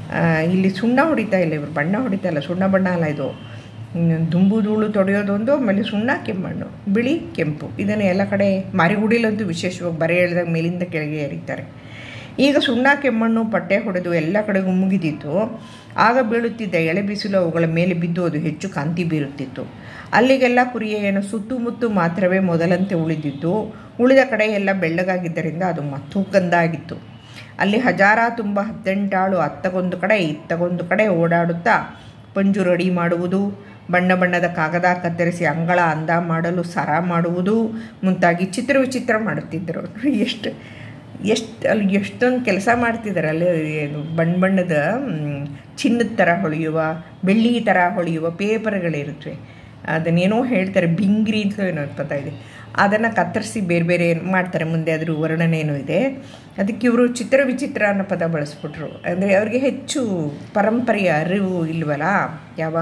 ಆ, ಇಲ್ಲಿ ಸುಣ್ಣ ಹೊಡಿತಾ ಇಲ್ಲ ಇವರು ಬಣ್ಣ ಹೊಡಿತಾ ಇಲ್ಲ ಸುಣ್ಣ ಬಣ್ಣ ಅಲ್ಲ ಇದು ಹ್ಮ್, ದುಂಬು ಧೂಳು ತೊಡೆಯೋದೊಂದು ಆಮೇಲೆ ಸುಣ್ಣ ಕೆಮ್ಮಣ್ಣು ಬಿಳಿ ಕೆಂಪು ಇದನ್ನು ಎಲ್ಲ ಕಡೆ ಮಾರಿಗುಡಿಲಂತೂ ವಿಶೇಷವಾಗಿ ಬರೆ ಎಳೆದಾಗ ಮೇಲಿಂದ ಕೆಳಗೆ ಏರಿತಾರೆ ಈಗ ಸುಣ್ಣ ಕೆಮ್ಮಣ್ಣು ಪಟ್ಟೆ ಹೊಡೆದು ಎಲ್ಲ ಕಡೆಗೂ ಮುಗಿದಿತ್ತು ಆಗ ಬೀಳುತ್ತಿದ್ದ ಎಳೆ ಬಿಸಿಲು ಅವುಗಳ ಮೇಲೆ ಬಿದ್ದು ಅದು ಹೆಚ್ಚು ಕಾಂತಿ ಬೀರುತ್ತಿತ್ತು ಅಲ್ಲಿಗೆಲ್ಲ ಕುರಿಯೇನು ಸುತ್ತಮುತ್ತು ಮಾತ್ರವೇ ಮೊದಲಂತೆ ಉಳಿದಿದ್ದು ಉಳಿದ ಕಡೆ ಎಲ್ಲ ಬೆಳ್ಳಗಾಗಿದ್ದರಿಂದ ಅದು ಮತ್ತೂ ಕಂದಾಗಿತ್ತು ಅಲ್ಲಿ ಹಜಾರ ತುಂಬ ಹತ್ತೆಂಟಾಳು ಅತ್ತಗೊಂದು ಕಡೆ ಇತ್ತಗೊಂದು ಕಡೆ ಓಡಾಡುತ್ತಾ ಪಂಜು ರೆಡಿ ಮಾಡುವುದು ಬಣ್ಣ ಬಣ್ಣದ ಕಾಗದ ಕತ್ತರಿಸಿ ಅಂಗಳ ಅಂದ ಮಾಡಲು ಸರ ಮಾಡುವುದು ಮುಂತಾಗಿ ಚಿತ್ರ ವಿಚಿತ್ರ ಮಾಡುತ್ತಿದ್ದರು ಎಷ್ಟು ಎಷ್ಟು ಅಲ್ಲಿ ಎಷ್ಟೊಂದು ಕೆಲಸ ಮಾಡ್ತಿದ್ದಾರೆ ಅಲ್ಲಿ ಏನು ಬಣ್ಣ ಬಣ್ಣದ ಮ್, ಚಿನ್ನದ ಥರ ಹೊಳೆಯುವ ಬೆಳ್ಳಿ ಥರ ಹೊಳೆಯುವ ಪೇಪರ್ಗಳಿರುತ್ತವೆ ಅದನ್ನೇನೋ ಹೇಳ್ತಾರೆ ಬಿಂಗ್ರಿ ಅಂತ ಏನೋ ಪದ ಇದೆ ಅದನ್ನು ಕತ್ತರಿಸಿ ಬೇರೆ ಬೇರೆ ಏನು ಮಾಡ್ತಾರೆ ಮುಂದೆ ಅದ್ರ ವರ್ಣನೆ ಏನೋ ಇದೆ ಅದಕ್ಕೆ ಇವರು ಚಿತ್ರ ವಿಚಿತ್ರ ಅನ್ನೋ ಪದ ಬಳಸ್ಬಿಟ್ರು ಅಂದರೆ ಅವ್ರಿಗೆ ಹೆಚ್ಚು ಪರಂಪರೆಯ ಅರಿವು ಇಲ್ವಲ್ಲ ಯಾವ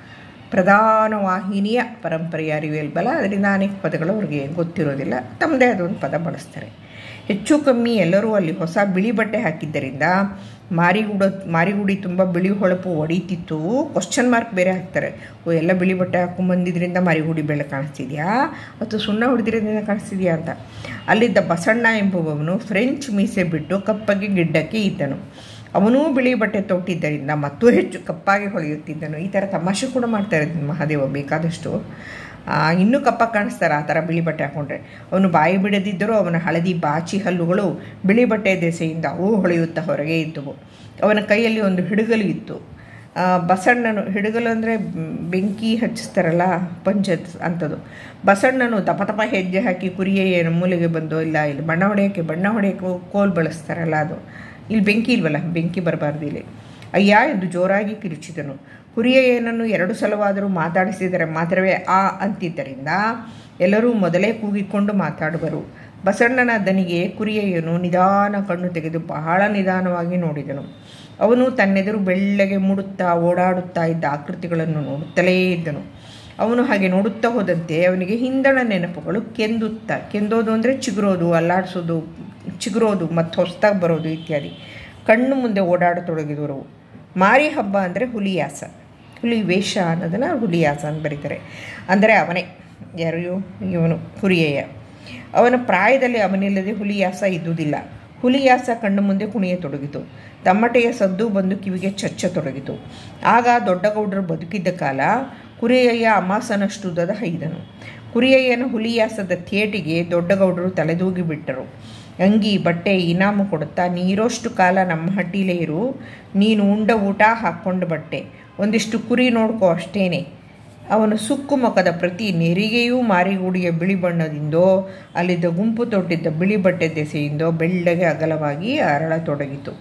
ಪ್ರಧಾನ ವಾಹಿನಿಯ ಪರಂಪರೆಯ ಅರಿವು ಇಲ್ವಲ್ಲ ಅದರಿಂದ ಅನೇಕ ಪದಗಳು ಅವ್ರಿಗೆ ಗೊತ್ತಿರೋದಿಲ್ಲ ತಮ್ಮದೇ ಆದ ಒಂದು ಪದ ಬಳಸ್ತಾರೆ ಹೆಚ್ಚು ಕಮ್ಮಿ ಎಲ್ಲರೂ ಅಲ್ಲಿ ಹೊಸ ಬಿಳಿ ಬಟ್ಟೆ ಹಾಕಿದ್ದರಿಂದ ಮಾರಿಗುಡ ಮಾರಿಗುಡಿ ತುಂಬ ಬಿಳಿ ಹೊಳಪು ಒಡೀತಿತ್ತು ಕ್ವಶನ್ ಮಾರ್ಕ್ ಬೇರೆ ಹಾಕ್ತಾರೆ ಓ ಎಲ್ಲ ಬಿಳಿ ಬಟ್ಟೆ ಹಾಕೊಂಬಂದಿದ್ರಿಂದ ಮಾರಿಗುಡಿ ಬೆಳೆ ಕಾಣಿಸ್ತಿದ್ಯಾ ಅಥವಾ ಸುಣ್ಣ ಹೊಡೆದಿರೋದ್ರಿಂದ ಕಾಣಿಸ್ತಿದ್ಯಾ ಅಂತ ಅಲ್ಲಿದ್ದ ಬಸಣ್ಣ ಎಂಬುವವನು ಫ್ರೆಂಚ್ ಮೀಸೆ ಬಿಟ್ಟು ಕಪ್ಪಗೆ ಗಿಡ್ಡಕ್ಕೆ ಇದ್ದನು ಅವನೂ ಬಿಳಿ ಬಟ್ಟೆ ತೊಟ್ಟಿದ್ದರಿಂದ ಮತ್ತೂ ಹೆಚ್ಚು ಕಪ್ಪಾಗಿ ಹೊಳೆಯುತ್ತಿದ್ದನು ಈ ಥರ ತಮಾಷೆ ಕೂಡ ಮಾಡ್ತಾರೆ ಮಹಾದೇವ ಬೇಕಾದಷ್ಟು ಆ, ಇನ್ನೂ ಕಪ್ಪ ಕಾಣಿಸ್ತಾರೆ ಆ ಥರ ಬಿಳಿ ಬಟ್ಟೆ ಹಾಕೊಂಡ್ರೆ ಅವನು ಬಾಯಿ ಬಿಡದಿದ್ದರೂ ಅವನ ಹಳದಿ ಬಾಚಿ ಹಲ್ಲುಗಳು ಬಿಳಿ ಬಟ್ಟೆ ದೆಸೆಯಿಂದ ಅವು ಹೊಳೆಯುತ್ತಾ ಹೊರಗೆ ಇದ್ದವು ಅವನ ಕೈಯಲ್ಲಿ ಒಂದು ಹಿಡುಗಲು ಇತ್ತು ಆ, ಬಸಣ್ಣನು ಹಿಡುಗಲು ಅಂದರೆ ಬೆಂಕಿ ಹಚ್ಚಿಸ್ತಾರಲ್ಲ ಪಂಚತ್ ಅಂಥದ್ದು ಬಸಣ್ಣನು ದಪ ದಪ ಹೆಜ್ಜೆ ಹಾಕಿ ಕುರಿಯೇ ಏನು ಮೂಲೆಗೆ ಬಂದು ಇಲ್ಲ ಇಲ್ಲಿ ಬಣ್ಣ ಹೊಡೆಯೋಕ್ಕೆ ಬಣ್ಣ ಹೊಡೆಯೋಕ್ಕೆ ಕೋಲ್ ಬಳಸ್ತಾರಲ್ಲ ಅದು ಇಲ್ಲಿ ಬೆಂಕಿ ಇಲ್ವಲ್ಲ ಬೆಂಕಿ ಬರಬಾರ್ದು ಇಲ್ಲಿ ಅಯ್ಯ ಎಂದು ಜೋರಾಗಿ ಕಿರುಚಿದನು ಕುರಿಯ ಏನನ್ನು ಎರಡು ಸಲವಾದರೂ ಮಾತಾಡಿಸಿದರೆ ಮಾತ್ರವೇ ಆ ಅಂತಿದ್ದರಿಂದ ಎಲ್ಲರೂ ಮೊದಲೇ ಕೂಗಿಕೊಂಡು ಮಾತಾಡುವರು ಬಸಣ್ಣನ ದನಿಗೆ ಕುರಿಯಯ್ಯನು ನಿಧಾನ ಕಣ್ಣು ತೆಗೆದು ಬಹಳ ನಿಧಾನವಾಗಿ ನೋಡಿದನು ಅವನು ತನ್ನೆದುರು ಬೆಳ್ಳಗೆ ಮೂಡುತ್ತಾ ಓಡಾಡುತ್ತಾ ಇದ್ದ ಆಕೃತಿಗಳನ್ನು ನೋಡುತ್ತಲೇ ಇದ್ದನು ಅವನು ಹಾಗೆ ನೋಡುತ್ತಾ ಹೋದಂತೆ ಅವನಿಗೆ ಹಿಂದಣ ನೆನಪುಗಳು ಕೆಂದುತ್ತಾ ಕೆಂದೋದು ಅಂದರೆ ಚಿಗುರೋದು ಅಲ್ಲಾಡಿಸೋದು ಚಿಗುರೋದು ಮತ್ತು ಹೊಸದಾಗಿ ಬರೋದು ಇತ್ಯಾದಿ ಕಣ್ಣು ಮುಂದೆ ಓಡಾಡತೊಡಗಿದವರು ಮಾರಿ ಹಬ್ಬ ಅಂದರೆ ಹುಲಿಯಾಸ ಹುಲಿ ವೇಷ ಅನ್ನೋದನ್ನು ಹುಲಿಯಾಸ ಅಂತ ಬರೀತಾರೆ ಅಂದರೆ ಅವನೇ ಯಾರು ಇವನು ಹುರಿಯಯ್ಯ ಅವನ ಪ್ರಾಯದಲ್ಲಿ ಅವನಿಲ್ಲದೆ ಹುಲಿಯಾಸ ಇದ್ದುದಿಲ್ಲ ಹುಲಿಯಾಸ ಕಣ್ಣು ಮುಂದೆ ಕುಣಿಯತೊಡಗಿತು ತಮ್ಮಟೆಯ ಸದ್ದು ಬಂದು ಕಿವಿಗೆ ಚಚ್ಚತೊಡಗಿತು ಆಗ ದೊಡ್ಡಗೌಡರು ಬದುಕಿದ್ದ ಕಾಲ ಕುರಿಯಯ್ಯ ಅಮಾಸನಷ್ಟು ಉದ್ದದ ಹೈದನು ಕುರಿಯಯ್ಯನ ಹುಲಿಯಾಸದ ಥೇಟಿಗೆ ದೊಡ್ಡಗೌಡರು ತಲೆದೂಗಿ ಬಿಟ್ಟರು ಅಂಗಿ ಬಟ್ಟೆ ಇನಾಮು ಕೊಡುತ್ತಾ ನೀರೋಷ್ಟು ಕಾಲ ನಮ್ಮ ಹಟ್ಟಿಲೇ ಇರು ನೀನು ಉಂಡ ಊಟ ಹಾಕ್ಕೊಂಡು ಬಟ್ಟೆ ಒಂದಿಷ್ಟು ಕುರಿ ನೋಡ್ಕೋ ಅಷ್ಟೇನೆ ಅವನ ಸುಕ್ಕು ಮುಖದ ಪ್ರತಿ ನೆರಿಗೆಯೂ ಮಾರಿಗೂಡಿಯ ಬಿಳಿ ಬಣ್ಣದಿಂದೋ ಅಲ್ಲಿದ್ದ ಗುಂಪು ತೊಟ್ಟಿದ್ದ ಬಿಳಿ ಬಟ್ಟೆ ದೆಸೆಯಿಂದೋ ಬೆಳ್ಳಗೆ ಅಗಲವಾಗಿ ಅರಳತೊಡಗಿತು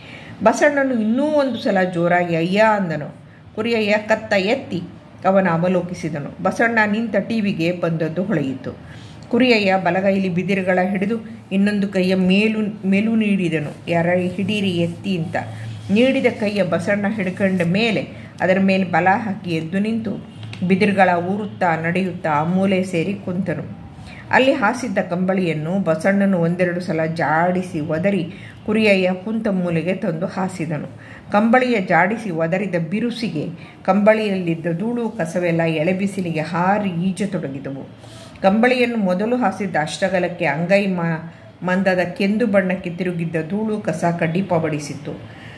ಬಸಣ್ಣನು ಇನ್ನೂ ಒಂದು ಸಲ ಜೋರಾಗಿ ಅಯ್ಯ ಅಂದನು ಕುರಿಯಯ್ಯ ಕತ್ತ ಎತ್ತಿ ಅವನ ಅವಲೋಕಿಸಿದನು ಬಸಣ್ಣ ನಿಂತ ಟಿವಿಗೆ ಬಂದದ್ದು ಹೊಳೆಯಿತು ಕುರಿಯಯ್ಯ ಬಲಗೈಲಿ ಬಿದಿರುಗಳ ಹಿಡಿದು ಇನ್ನೊಂದು ಕೈಯ ಮೇಲು ಮೇಲು ನೀಡಿದನು ಯಾರ ಹಿಡೀರಿ ಎತ್ತಿ ಅಂತ ನೀಡಿದ ಕೈಯ ಬಸಣ್ಣ ಹಿಡ್ಕೊಂಡ ಮೇಲೆ ಅದರ ಮೇಲೆ ಬಲ ಹಾಕಿ ಎದ್ದು ನಿಂತು ಬಿದಿರುಗಳ ಊರುತ್ತಾ ನಡೆಯುತ್ತಾ ಆ ಮೂಲೆ ಸೇರಿ ಕುಂತನು ಅಲ್ಲಿ ಹಾಸಿದ್ದ ಕಂಬಳಿಯನ್ನು ಬಸಣ್ಣನು ಒಂದೆರಡು ಸಲ ಜಾಡಿಸಿ ಒದರಿ ಕುರಿಯಯ್ಯ ಕುಂತ ಮೂಲೆಗೆ ತಂದು ಹಾಸಿದನು ಕಂಬಳಿಯ ಜಾಡಿಸಿ ಒದರಿದ ಬಿರುಸಿಗೆ ಕಂಬಳಿಯಲ್ಲಿದ್ದ ಧೂಳು ಕಸವೆಲ್ಲ ಎಳೆಬಿಸಿಲಿಗೆ ಹಾರಿ ಈಜತೊಡಗಿದವು ಕಂಬಳಿಯನ್ನು ಮೊದಲು ಹಾಸಿದ್ದ ಅಷ್ಟಗಲಕ್ಕೆ ಅಂಗೈ ಮ ಮಂದದ ಕೆಂದು ಬಣ್ಣಕ್ಕೆ ತಿರುಗಿದ್ದ ಧೂಳು ಕಸ ಕಡ್ಡಿಪಬಡಿಸಿತ್ತು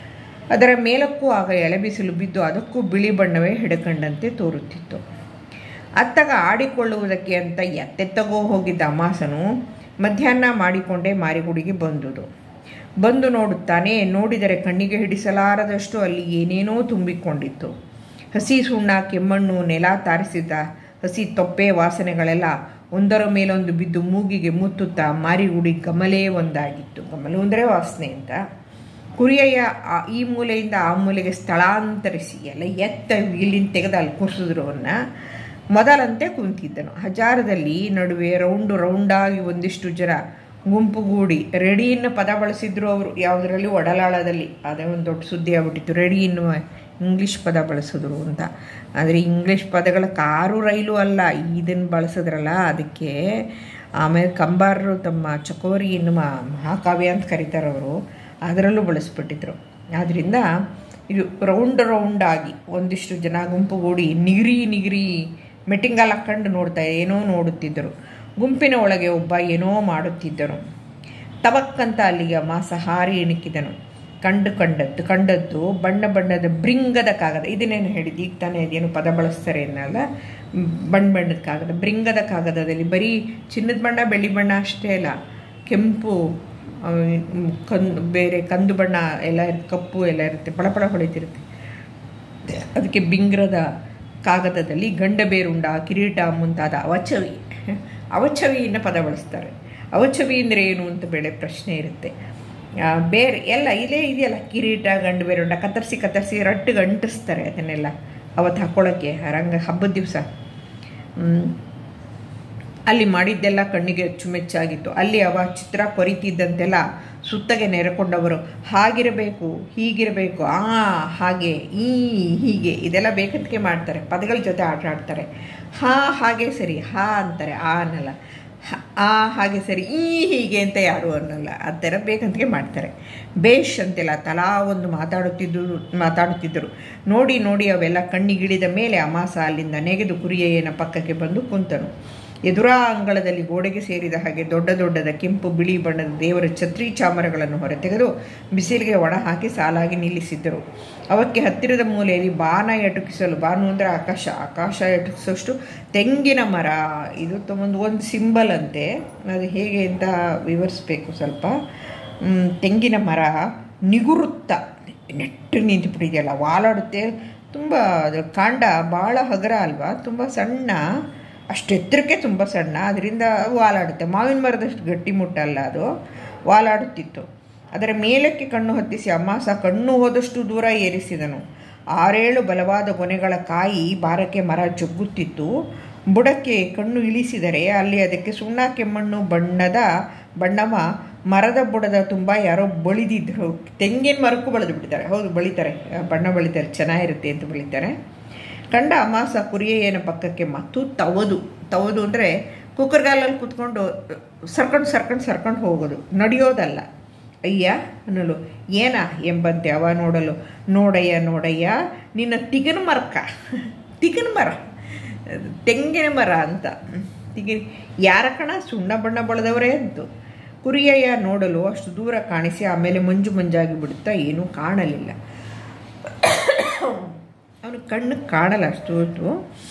ಅದರ ಮೇಲಕ್ಕೂ ಆಗ ಎಳೆಬಿಸಿಲು ಬಿದ್ದು ಅದಕ್ಕೂ ಬಿಳಿ ಬಣ್ಣವೇ ಹಿಡಕಂಡಂತೆ ತೋರುತ್ತಿತ್ತು ಅತ್ತಗ ಆಡಿಕೊಳ್ಳುವುದಕ್ಕೆ ಅಂತ ಎತ್ತೆತ್ತಗೋ ಹೋಗಿದ್ದ ಅಮಾಸನು ಮಧ್ಯಾಹ್ನ ಮಾಡಿಕೊಂಡೇ ಮಾರಿಗುಡಿಗೆ ಬಂದುದು ಬಂದು ನೋಡುತ್ತಾನೆ ನೋಡಿದರೆ ಕಣ್ಣಿಗೆ ಹಿಡಿಸಲಾರದಷ್ಟು ಅಲ್ಲಿ ಏನೇನೋ ತುಂಬಿಕೊಂಡಿತ್ತು ಹಸಿ ಸುಣ್ಣ ಕೆಮ್ಮಣ್ಣು ನೆಲ ತಾರಿಸಿದ ಹಸಿ ತೊಪ್ಪೆ ವಾಸನೆಗಳೆಲ್ಲ ಒಂದರ ಮೇಲೊಂದು ಬಿದ್ದು ಮೂಗಿಗೆ ಮುತ್ತುತ್ತಾ ಮಾರಿಗುಡಿ ಗಮಲೇ ಒಂದಾಗಿತ್ತು ಗಮಲು ಅಂದರೆ ವಾಸನೆ ಅಂತ ಕುರಿಯಯ್ಯ ಆ- ಈ ಮೂಲೆಯಿಂದ ಆ ಮೂಲೆಗೆ ಸ್ಥಳಾಂತರಿಸಿ ಎಲ್ಲ ಎತ್ತ ಇಲ್ಲಿಂದ ತೆಗೆದು ಅಲ್ಲಿ ಕೂರಿಸಿದ್ರು ಅವನ್ನ ಮೊದಲಂತೆ ಕುಂತಿದ್ದನು ಹಜಾರದಲ್ಲಿ ನಡುವೆ ರೌಂಡು ರೌಂಡಾಗಿ ಒಂದಿಷ್ಟು ಜನ ಗುಂಪುಗೂಡಿ ರೆಡಿ ಅನ್ನೋ ಪದ ಬಳಸಿದ್ರು ಅವರು ಯಾವುದರಲ್ಲಿ ಒಡಲಾಳದಲ್ಲಿ ಅದೇ ಒಂದು ದೊಡ್ಡ ಸುದ್ದಿ ಆಗ್ಬಿಟ್ಟಿತ್ತು ರೆಡಿ ಎನ್ನುವ ಇಂಗ್ಲೀಷ್ ಪದ ಬಳಸಿದ್ರು ಅಂತ ಆದರೆ ಇಂಗ್ಲೀಷ್ ಪದಗಳ ಕಾರು ರೈಲು ಅಲ್ಲ ಇದನ್ನು ಬಳಸಿದ್ರಲ್ಲ ಅದಕ್ಕೆ ಆಮೇಲೆ ಕಂಬಾರರು ತಮ್ಮ ಚಕೋರಿ ಎನ್ನುವ ಮಹಾಕಾವ್ಯ ಅಂತ ಕರೀತಾರೆ ಅವರು ಅದರಲ್ಲೂ ಬಳಸ್ಬಿಟ್ಟಿದ್ರು ಆದ್ದರಿಂದ ಇದು ರೌಂಡ್ ರೌಂಡಾಗಿ ಒಂದಿಷ್ಟು ಜನ ಗುಂಪುಗೂಡಿ ನಿಗಿರಿ ನಿಗಿರಿ ಮೆಟ್ಟಿಂಗಾಲ್ ಹಾಕ್ಕೊಂಡು ನೋಡ್ತಾ ಏನೋ ನೋಡುತ್ತಿದ್ದರು ಗುಂಪಿನ ಒಳಗೆ ಒಬ್ಬ ಏನೋ ಮಾಡುತ್ತಿದ್ದರು ತವಕ್ಕಂತ ಅಲ್ಲಿಗೆ ಮಾಸ ಹಾರಿ ಇಣುಕಿದನು ಕಂಡು ಕಂಡದ್ದು ಕಂಡದ್ದು ಬಣ್ಣ ಬಣ್ಣದ ಬ್ರಿಂಗದ ಕಾಗದ ಇದನ್ನೇನು ಹೇಳಿದ್ದು ಈಗ ತಾನೇ ಅದೇನು ಪದ ಬಳಸ್ತಾರೆ ಅನ್ನಲ್ಲ ಬಣ್ಣ ಬಣ್ಣದ ಕಾಗದ ಬ್ರಿಂಗದ ಕಾಗದದಲ್ಲಿ ಬರೀ ಚಿನ್ನದ ಬಣ್ಣ ಬೆಳ್ಳಿ ಬಣ್ಣ ಅಷ್ಟೇ ಅಲ್ಲ ಕೆಂಪು ಆ, ಕಂದು ಬೇರೆ ಕಂದು ಬಣ್ಣ ಎಲ್ಲ ಇರುತ್ತೆ ಕಪ್ಪು ಎಲ್ಲ ಇರುತ್ತೆ ಪಳಪಳ ಹೊಳಿತಿರುತ್ತೆ ಅದಕ್ಕೆ ಬಿಂಗ್ರದ ಕಾಗದದಲ್ಲಿ ಗಂಡಬೇರುಂಡ ಕಿರೀಟ ಮುಂತಾದ ಅವಚವಿ ಅವಚವಿಯನ್ನು ಪದ ಬಳಸ್ತಾರೆ ಅವಚವಿ ಅಂದರೆ ಏನು ಅಂತ ಬೇಳೆ ಪ್ರಶ್ನೆ ಇರುತ್ತೆ ಆ, ಬೇರೆ ಎಲ್ಲ ಇಲ್ಲೇ ಇದೆಯಲ್ಲ ಕಿರೀಟ ಗಂಡು ಬೇರುಂಡ ಕತ್ತರಿಸಿ ಕತ್ತರಿಸಿ ರಟ್ಟಿಗೆ ಅಂಟಿಸ್ತಾರೆ ಅದನ್ನೆಲ್ಲ ಅವತ್ತು ಹಾಕ್ಕೊಳ್ಳೋಕ್ಕೆ ರಂಗ ಹಬ್ಬದ ದಿವಸ ಅಲ್ಲಿ ಮಾಡಿದ್ದೆಲ್ಲ ಕಣ್ಣಿಗೆ ಅಚ್ಚುಮೆಚ್ಚಾಗಿತ್ತು ಅಲ್ಲಿ ಅವ ಚಿತ್ರ ಕೊರಿತಿದ್ದಂತೆಲ್ಲ ಸುತ್ತಗೆ ನೆರೆಕೊಂಡವರು ಹಾಗಿರಬೇಕು ಹೀಗಿರಬೇಕು ಆ ಹಾಗೆ ಈ ಹೀಗೆ ಇದೆಲ್ಲ ಬೇಕಂತಕ್ಕೆ ಮಾಡ್ತಾರೆ ಪದಗಳ ಜೊತೆ ಆಟ ಆಡ್ತಾರೆ ಹಾ ಹಾಗೆ ಸರಿ ಹಾ ಅಂತಾರೆ ಆ ಅನ್ನಲ್ಲ ಹ- ಆ ಹಾಗೆ ಸರಿ ಈ ಹೀಗೆ ಅಂತ ಯಾರು ಅನ್ನಲ್ಲ ಆ ಥರ ಬೇಕಂತಕ್ಕೆ ಮಾಡ್ತಾರೆ ಬೇಷ್ ಅಂತೆಲ್ಲ ತಲಾ ಒಂದು ಮಾತಾಡುತ್ತಿದ್ದರು ಮಾತಾಡುತ್ತಿದ್ದರು ನೋಡಿ ನೋಡಿ ಅವೆಲ್ಲ ಕಣ್ಣಿಗಿಳಿದ ಮೇಲೆ ಅಮಾಸ ಅಲ್ಲಿಂದ ನೆಗೆದು ಕುರಿಯಯ್ಯನ ಪಕ್ಕಕ್ಕೆ ಬಂದು ಕುಂತನು ಎದುರಾ ಅಂಗಳದಲ್ಲಿ ಗೋಡೆಗೆ ಸೇರಿದ ಹಾಗೆ ದೊಡ್ಡ ದೊಡ್ಡದ ಕೆಂಪು ಬಿಳಿ ಬಣ್ಣದ ದೇವರ ಛತ್ರಿ ಚಾಮರಗಳನ್ನು ಹೊರತೆಗೆದು ಬಿಸಿಲಿಗೆ ಒಣ ಹಾಕಿ ಸಾಲಾಗಿ ನಿಲ್ಲಿಸಿದ್ದರು ಅವಕ್ಕೆ ಹತ್ತಿರದ ಮೂಲೆಯಲ್ಲಿ ಬಾನ ಎಟುಕಿಸಲು ಬಾನು ಅಂದರೆ ಆಕಾಶ ಆಕಾಶ ಎಟುಕಿಸೋಷ್ಟು ತೆಂಗಿನ ಮರ ಇದು ಒಂದು ಒಂದು ಸಿಂಬಲ್ ಅಂತೆ ಅದು ಹೇಗೆ ಅಂತ ವಿವರಿಸ್ಬೇಕು ಸ್ವಲ್ಪ ಮ್, ತೆಂಗಿನ ಮರ ನಿಗುರುತ್ತ ನೆಟ್ಟು ನಿಂತುಬಿಟ್ಟಿದೆಯಲ್ಲ ವಾಲಾಡುತ್ತೆ ತುಂಬ ಅದರ ಕಾಂಡ ಭಾಳ ಹಗರ ಅಲ್ವಾ ತುಂಬ ಸಣ್ಣ ಅಷ್ಟು ಎತ್ತರಕ್ಕೆ ತುಂಬ ಸಣ್ಣ ಅದರಿಂದ ವಾಲಾಡುತ್ತೆ ಮಾವಿನ ಮರದಷ್ಟು ಗಟ್ಟಿ ಮುಟ್ಟಲ್ಲ ಅದು ವಾಲಾಡುತ್ತಿತ್ತು ಅದರ ಮೇಲಕ್ಕೆ ಕಣ್ಣು ಹತ್ತಿಸಿ ಅಮ್ಮಾಸ ಕಣ್ಣು ಹೋದಷ್ಟು ದೂರ ಏರಿಸಿದನು ಆರೇಳು ಬಲವಾದ ಕೊನೆಗಳ ಕಾಯಿ ಭಾರಕ್ಕೆ ಮರ ಜಗ್ಗುತ್ತಿತ್ತು ಬುಡಕ್ಕೆ ಕಣ್ಣು ಇಳಿಸಿದರೆ ಅಲ್ಲಿ ಅದಕ್ಕೆ ಸುಣ್ಣ ಕೆಮ್ಮಣ್ಣು ಬಣ್ಣದ ಬಣ್ಣವ ಮರದ ಬುಡದ ತುಂಬ ಯಾರೋ ಬಳಿದಿದ್ರು ತೆಂಗಿನ ಮರಕ್ಕೂ ಬಳಿದು ಬಿಡ್ತಾರೆ ಹೌದು ಬಳಿತಾರೆ ಆ, ಬಣ್ಣ ಬಳಿತಾರೆ ಚೆನ್ನಾಗಿರುತ್ತೆ ಅಂತ ಬಳಿತಾರೆ ಕಂಡ ಅಮಾಸ ಕುರಿಯಯ್ಯನ ಪಕ್ಕಕ್ಕೆ ಮತ್ತು ತವದು ತವದು ಅಂದರೆ ಕುಕ್ಕರ್ಗಾಲಲ್ಲಿ ಕೂತ್ಕೊಂಡು ಸರ್ಕೊಂಡು ಸರ್ಕೊಂಡು ಸರ್ಕೊಂಡು ಹೋಗೋದು ನಡೆಯೋದಲ್ಲ ಅಯ್ಯ ಅನ್ನಲು ಏನ ಎಂಬಂತೆ ಅವ ನೋಡಲು ನೋಡಯ್ಯ ನೋಡಯ್ಯ ನಿನ್ನ ತಿಗನ ಮರಕ್ಕ ತಿಗನ ಮರ ತೆಂಗಿನ ಮರ ಅಂತ ತಿಗಿ ಯಾರ ಕಣ ಸುಣ್ಣ ಬಣ್ಣ ಬಳದವರೇ ಅಂತು ಕುರಿಯಯ್ಯ ನೋಡಲು ಅಷ್ಟು ದೂರ ಕಾಣಿಸಿ ಆಮೇಲೆ ಮಂಜು ಮಂಜಾಗಿ ಬಿಡುತ್ತಾ ಏನೂ ಕಾಣಲಿಲ್ಲ ಅವನು ಕಣ್ಣು ಕಾಣಲ್ಲ ಅಷ್ಟು ಹೊತ್ತು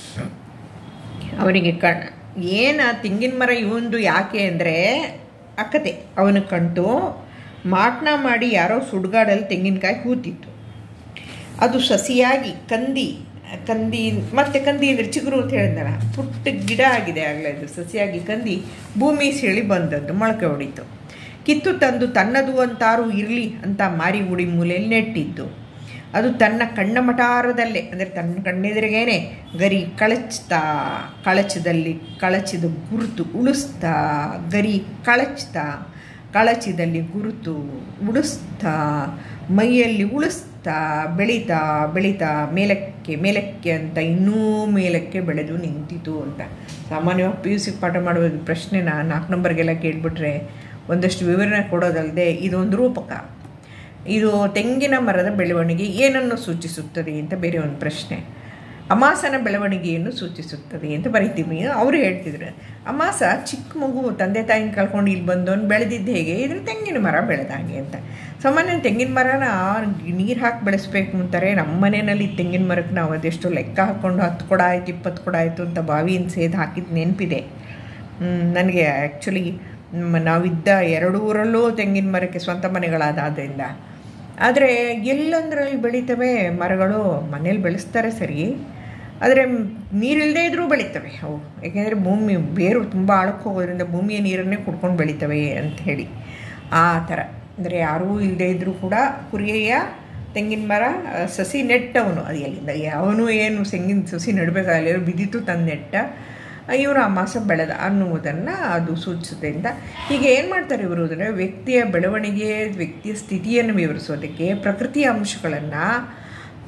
ಅವನಿಗೆ ಕಣ್ ಏನ ತೆಂಗಿನ ಮರ ಇವಂದು ಯಾಕೆ ಅಂದರೆ ಅಕ್ಕತೆ ಅವನು ಕಣ್ತು ಮಾಟ್ನ ಮಾಡಿ ಯಾರೋ ಸುಡ್ಗಾಡಲ್ಲಿ ತೆಂಗಿನಕಾಯಿ ಹೂತಿತ್ತು ಅದು ಸಸಿಯಾಗಿ ಕಂದಿ ಕಂದಿ ಮತ್ತೆ ಕಂದಿ ಅಂದರೆ ಚಿಗುರು ಅಂತ ಹೇಳಿದ್ನಲ್ಲ ಪುಟ್ಟ ಗಿಡ ಆಗಿದೆ ಆಗಲೇ ಅದು ಸಸಿಯಾಗಿ ಕಂದಿ ಭೂಮಿ ಸೆಳಿ ಬಂದದ್ದು ಮೊಳಕೆ ಹೊಡಿತು ಕಿತ್ತು ತಂದು ತನ್ನದು ಅಂತಾರು ಇರಲಿ ಅಂತ ಮಾರಿ ಉಡಿ ಮೂಲೆಯಲ್ಲಿ ನೆಟ್ಟಿದ್ದು ಅದು ತನ್ನ ಕಣ್ಣ ಮಟಾರದಲ್ಲೇ ಅಂದರೆ ತನ್ನ ಕಣ್ಣೆದುರಿಗೇನೆ ಗರಿ ಕಳಚ್ತಾ ಕಳಚದಲ್ಲಿ ಕಳಚಿದ ಗುರುತು ಉಳಿಸ್ತಾ ಗರಿ ಕಳಚ್ತಾ ಕಳಚಿದಲ್ಲಿ ಗುರುತು ಉಳಿಸ್ತಾ ಮೈಯಲ್ಲಿ ಉಳಿಸ್ತಾ ಬೆಳೀತಾ ಬೆಳೀತಾ ಮೇಲಕ್ಕೆ ಮೇಲಕ್ಕೆ ಅಂತ ಇನ್ನೂ ಮೇಲಕ್ಕೆ ಬೆಳೆದು ನಿಂತಿತು ಅಂತ ಸಾಮಾನ್ಯವಾಗಿ ಪಿ ಯು ಸಿ ಪಾಠ ಮಾಡುವ ಪ್ರಶ್ನೆನ ನಾಲ್ಕು ನಂಬರ್ಗೆಲ್ಲ ಕೇಳಿಬಿಟ್ರೆ ಒಂದಷ್ಟು ವಿವರಣೆ ಕೊಡೋದಲ್ಲದೆ ಇದೊಂದು ರೂಪಕ ಇದು ತೆಂಗಿನ ಮರದ ಬೆಳವಣಿಗೆ ಏನನ್ನು ಸೂಚಿಸುತ್ತದೆ ಅಂತ ಬೇರೆ ಒಂದು ಪ್ರಶ್ನೆ ಅಮಾಸನ ಬೆಳವಣಿಗೆಯನ್ನು ಸೂಚಿಸುತ್ತದೆ ಅಂತ ಬರಿತೀವಿ ಅವರು ಹೇಳ್ತಿದ್ರು ಅಮಾಸ ಚಿಕ್ಕ ಮಗು ತಂದೆ ತಾಯಿನ ಕಳ್ಕೊಂಡು ಇಲ್ಲಿ ಬಂದವನು ಬೆಳೆದಿದ್ದು ಹೇಗೆ ಇದ್ರ ತೆಂಗಿನ ಮರ ಬೆಳೆದಾಗೆ ಅಂತ ಸಾಮಾನ್ಯ ತೆಂಗಿನ ಮರನ ನೀರು ಹಾಕಿ ಬೆಳೆಸ್ಬೇಕು ಅಂತಾರೆ ನಮ್ಮ ಮನೆಯಲ್ಲಿ ತೆಂಗಿನ ಮರಕ್ಕೆ ನಾವು ಅದೆಷ್ಟು ಲೆಕ್ಕ ಹಾಕ್ಕೊಂಡು ಹತ್ತು ಕೊಡ ಆಯ್ತು ಇಪ್ಪತ್ತು ಕೊಡ ಆಯಿತು ಅಂತ ಬಾವಿಯಿಂದ ಸೇದು ಹಾಕಿದ್ದು ನೆನಪಿದೆ ನನಗೆ ಆ್ಯಕ್ಚುಲಿ ನಾವಿದ್ದ ಎರಡು ಊರಲ್ಲೂ ತೆಂಗಿನ ಮರಕ್ಕೆ ಸ್ವಂತ ಮನೆಗಳಾದಾದ್ರಿಂದ ಆದರೆ ಎಲ್ಲಂದ್ರಲ್ಲಿ ಬೆಳೀತವೆ ಮರಗಳು ಮನೇಲಿ ಬೆಳೆಸ್ತಾರೆ ಸರಿ ಆದರೆ ನೀರಿಲ್ಲದೆ ಇದ್ರೂ ಬೆಳೀತವೆ ಅವು ಏಕೆಂದರೆ ಭೂಮಿ ಬೇರು ತುಂಬ ಆಳಕ್ಕೆ ಹೋಗೋದ್ರಿಂದ ಭೂಮಿಯ ನೀರನ್ನೇ ಕುಡ್ಕೊಂಡು ಬೆಳೀತವೆ ಅಂತ ಹೇಳಿ ಆ ಥರ ಅಂದರೆ ಯಾರೂ ಇಲ್ಲದೆ ಇದ್ದರೂ ಕೂಡ ಕುರಿಯಯ್ಯ ತೆಂಗಿನ ಮರ ಆ, ಸಸಿ ನೆಟ್ಟವನು ಅದು ಎಲ್ಲಿಂದ ಅವನು ಏನು ತೆಂಗಿನ ಸಸಿ ನೆಡಬೇಕಾಗಲ್ಲ ಬಿದ್ದಿತ್ತು ತಂದು ನೆಟ್ಟ ಇವರು ಆ ಮಾಸ ಬೆಳೆದ ಅನ್ನುವುದನ್ನು ಅದು ಸೂಚಿಸುತ್ತೆ ಅಂತ ಹೀಗೆ ಏನು ಮಾಡ್ತಾರೆ ಇವರು ಅಂದರೆ ವ್ಯಕ್ತಿಯ ಬೆಳವಣಿಗೆ ವ್ಯಕ್ತಿಯ ಸ್ಥಿತಿಯನ್ನು ವಿವರಿಸೋದಕ್ಕೆ ಪ್ರಕೃತಿಯ ಅಂಶಗಳನ್ನು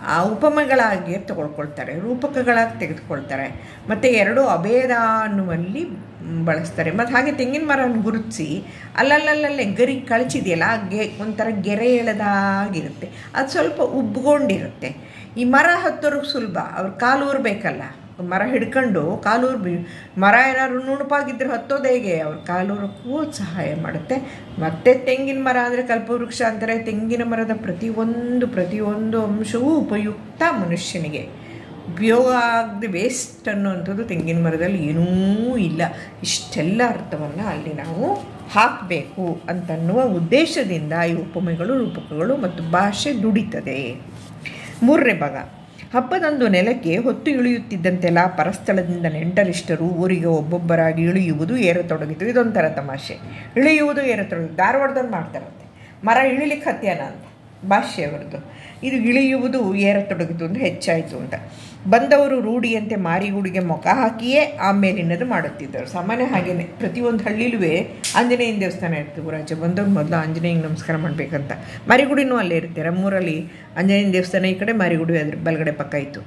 ಆ ಉಪಮೆಗಳಾಗಿ ತಗೊಳ್ಕೊಳ್ತಾರೆ ರೂಪಕಗಳಾಗಿ ತೆಗೆದುಕೊಳ್ತಾರೆ ಮತ್ತು ಎರಡು ಅಭೇದ ಅನ್ನುವಲ್ಲಿ ಬಳಸ್ತಾರೆ ಮತ್ತು ಹಾಗೆ ತೆಂಗಿನ ಮರನ ಗುರುತಿಸಿ ಅಲ್ಲಲ್ಲಲ್ಲಲ್ಲೇ ಗರಿ ಕಳಚಿದೆಯಲ್ಲ ಆ ಗೆ ಒಂಥರ ಗೆರೆ ಎಳೆದಾಗಿರುತ್ತೆ ಅದು ಸ್ವಲ್ಪ ಉಬ್ಕೊಂಡಿರುತ್ತೆ ಈ ಮರ ಹತ್ತೋರಿಗೆ ಸುಲಭ ಅವ್ರು ಕಾಲು ಊರಬೇಕಲ್ಲ ಮರ ಹಿಡ್ಕೊಂಡು ಕಾಲೂರು ಬಿ ಮರ ಏನಾದ್ರು ನುಣುಪಾಗಿದ್ರೆ ಹತ್ತೋದು ಹೇಗೆ ಅವ್ರು ಕಾಲೂರಕ್ಕೂ ಸಹಾಯ ಮಾಡುತ್ತೆ ಮತ್ತು ತೆಂಗಿನ ಮರ ಅಂದರೆ ಕಲ್ಪವೃಕ್ಷ ಅಂತಾರೆ ತೆಂಗಿನ ಮರದ ಪ್ರತಿಯೊಂದು ಪ್ರತಿಯೊಂದು ಅಂಶವೂ ಉಪಯುಕ್ತ ಮನುಷ್ಯನಿಗೆ ಉಪಯೋಗ ಆಗದೆ ವೇಸ್ಟ್ ಅನ್ನುವಂಥದ್ದು ತೆಂಗಿನ ಮರದಲ್ಲಿ ಏನೂ ಇಲ್ಲ ಇಷ್ಟೆಲ್ಲ ಅರ್ಥವನ್ನು ಅಲ್ಲಿ ನಾವು ಹಾಕಬೇಕು ಅಂತನ್ನುವ ಉದ್ದೇಶದಿಂದ ಈ ಉಪಮೆಗಳು ರೂಪಕಗಳು ಮತ್ತು ಭಾಷೆ ದುಡಿತದೆ ಮೂರನೇ ಭಾಗ ಹಬ್ಬದಂದು ನೆಲಕ್ಕೆ ಹೊತ್ತು ಇಳಿಯುತ್ತಿದ್ದಂತೆಲ್ಲ ಪರಸ್ಥಳದಿಂದ ನೆಂಟರಿಷ್ಟರು ಊರಿಗೆ ಒಬ್ಬೊಬ್ಬರಾಗಿ ಇಳಿಯುವುದು ಏರತೊಡಗಿತು ಇದೊಂಥರ ತಮಾಷೆ ಇಳಿಯುವುದು ಏರತೊಡಗಿತು ಧಾರವಾಡದಲ್ಲಿ ಮಾಡ್ತಾರಂತೆ ಮರ ಇಳಿಲಿಕ್ಕೆ ಹತ್ಯಾನ ಅಂತ ಭಾಷೆ ಅವರದ್ದು ಇದು ಇಳಿಯುವುದು ಏರತೊಡಗಿತು ಅಂದರೆ ಹೆಚ್ಚಾಯಿತು ಅಂತ ಬಂದವರು ರೂಢಿಯಂತೆ ಮಾರಿಗುಡಿಗೆ ಮುಖ ಹಾಕಿಯೇ ಆಮೇಲಿನದು ಮಾಡುತ್ತಿದ್ದರು ಸಾಮಾನ್ಯ ಹಾಗೇನೆ ಪ್ರತಿಯೊಂದು ಹಳ್ಳಿಲೂ ಆಂಜನೇಯನ ದೇವಸ್ಥಾನ ಇರ್ತದೆ ಊರಾಚೆ ಬಂದವ್ರು ಮೊದಲು ಆಂಜನೇಯಂಗೆ ನಮಸ್ಕಾರ ಮಾಡಬೇಕಂತ ಮಾರಿಗುಡಿನೂ ಅಲ್ಲೇ ಇರುತ್ತೆ ನಮ್ಮೂರಲ್ಲಿ ಆಂಜನೇಯನ ದೇವಸ್ಥಾನ ಈ ಕಡೆ ಮಾರಿಗುಡಿ ಅದ್ರ ಬಲಗಡೆ ಪಕ್ಕ ಇತ್ತು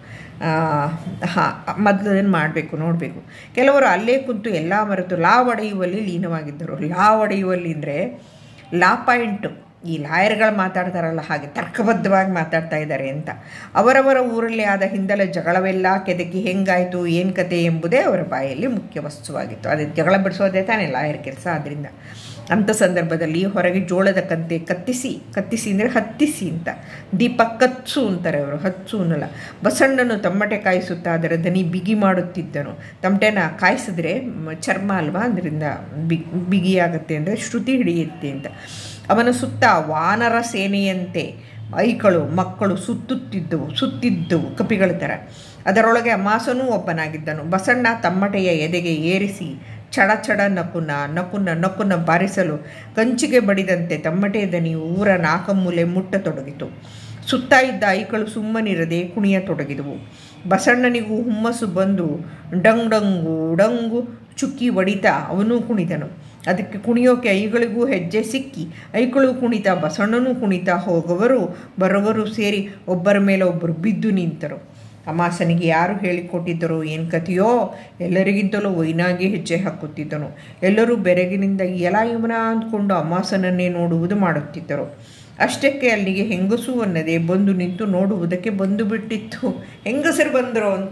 ಹಾಂ ಮೊದಲು ಏನು ಮಾಡಬೇಕು ನೋಡಬೇಕು ಕೆಲವರು ಅಲ್ಲೇ ಕುಂತು ಎಲ್ಲ ಮರೆತು ಲಾ ಒಡೆಯುವಲ್ಲಿ ಲೀನವಾಗಿದ್ದರು ಲಾ ಒಡೆಯುವಲ್ಲಿ ಅಂದರೆ ಲಾ ಪಾಯಿಂಟು ಈ ಲಾಯರ್ಗಳು ಮಾತಾಡ್ತಾರಲ್ಲ ಹಾಗೆ ತರ್ಕಬದ್ಧವಾಗಿ ಮಾತಾಡ್ತಾ ಇದ್ದಾರೆ ಅಂತ ಅವರವರ ಊರಲ್ಲಿ ಆದ ಹಿಂದಲ ಜಗಳವೆಲ್ಲ ಕೆದಕಿ ಹೆಂಗಾಯಿತು ಏನು ಕತೆ ಎಂಬುದೇ ಅವರ ಬಾಯಲ್ಲಿ ಮುಖ್ಯ ವಸ್ತುವಾಗಿತ್ತು ಅದೇ ಜಗಳ ಬಿಡಿಸೋದೇ ತಾನೇ ಲಾಯರ್ ಕೆಲಸ ಆದ್ದರಿಂದ ಅಂಥ ಸಂದರ್ಭದಲ್ಲಿ ಹೊರಗೆ ಜೋಳದ ಕಂತೆ ಕತ್ತಿಸಿ ಕತ್ತಿಸಿ ಅಂದರೆ ಹತ್ತಿಸಿ ಅಂತ ದೀಪ ಕತ್ಸು ಅಂತಾರೆ ಅವರು ಹಚ್ಚು ಅನ್ನಲ್ಲ ಬಸಣ್ಣನು ತಮ್ಮಟೆ ಕಾಯಿಸುತ್ತಾ ಅದರ ದನಿ ಬಿಗಿ ಮಾಡುತ್ತಿದ್ದನು ತಮಟೆನ ಕಾಯಿಸಿದ್ರೆ ಚರ್ಮ ಅಲ್ವಾ ಅದರಿಂದ ಬಿಗಿ ಬಿಗಿಯಾಗತ್ತೆ ಅಂದರೆ ಶ್ರುತಿ ಹಿಡಿಯುತ್ತೆ ಅಂತ ಅವನ ಸುತ್ತ ವಾನರ ಸೇನೆಯಂತೆ ಐಗಳು ಮಕ್ಕಳು ಸುತ್ತುತ್ತಿದ್ದವು ಸುತ್ತಿದ್ದವು ಕಪಿಗಳ ಥರ ಅದರೊಳಗೆ ಅಮಾಸನೂ ಒಬ್ಬನಾಗಿದ್ದನು ಬಸಣ್ಣ ತಮ್ಮಟೆಯ ಎದೆಗೆ ಏರಿಸಿ ಚಡ ಚಡ ನಕುನ ನಕುನ ನಕುನ ಬಾರಿಸಲು ಕಂಚಿಗೆ ಬಡಿದಂತೆ ತಮ್ಮಟೆ ದನಿ ಊರ ನಾಕಮೂಲೆ ಮುಟ್ಟತೊಡಗಿತು ಸುತ್ತ ಇದ್ದ ಐಗಳು ಸುಮ್ಮನಿರದೆ ಕುಣಿಯತೊಡಗಿದವು ಬಸಣ್ಣನಿಗೂ ಹುಮ್ಮಸ್ಸು ಬಂದು ಡಂಗ್ ಡಂಗು ಡಂಗು ಚುಕ್ಕಿ ಹೊಡಿತಾ ಅವನೂ ಕುಣಿದನು ಅದಕ್ಕೆ ಕುಣಿಯೋಕೆ ಐಗಳಿಗೂ ಹೆಜ್ಜೆ ಸಿಕ್ಕಿ ಐಗಳು ಕುಣಿತ ಬಸಣ್ಣನೂ ಕುಣಿತಾ ಹೋಗುವರು ಬರುವರು ಸೇರಿ ಒಬ್ಬರ ಮೇಲೆ ಒಬ್ಬರು ಬಿದ್ದು ನಿಂತರು ಅಮಾಸನಿಗೆ ಯಾರು ಹೇಳಿಕೊಟ್ಟಿದ್ದರೋ ಏನು ಕಥೆಯೋ ಎಲ್ಲರಿಗಿಂತಲೂ ಒಯ್ನಾಗಿ ಹೆಜ್ಜೆ ಹಾಕುತ್ತಿದ್ದನು ಎಲ್ಲರೂ ಬೆರಗಿನಿಂದ ಎಲ ಇವನ ಅಂದ್ಕೊಂಡು ಅಮಾಸನನ್ನೇ ನೋಡುವುದು ಮಾಡುತ್ತಿದ್ದರು ಅಷ್ಟಕ್ಕೆ ಅಲ್ಲಿಗೆ ಹೆಂಗಸು ಅನ್ನದೆ ಬಂದು ನಿಂತು ನೋಡುವುದಕ್ಕೆ ಬಂದು ಬಿಟ್ಟಿತ್ತು ಹೆಂಗಸರು ಬಂದರು ಅಂತ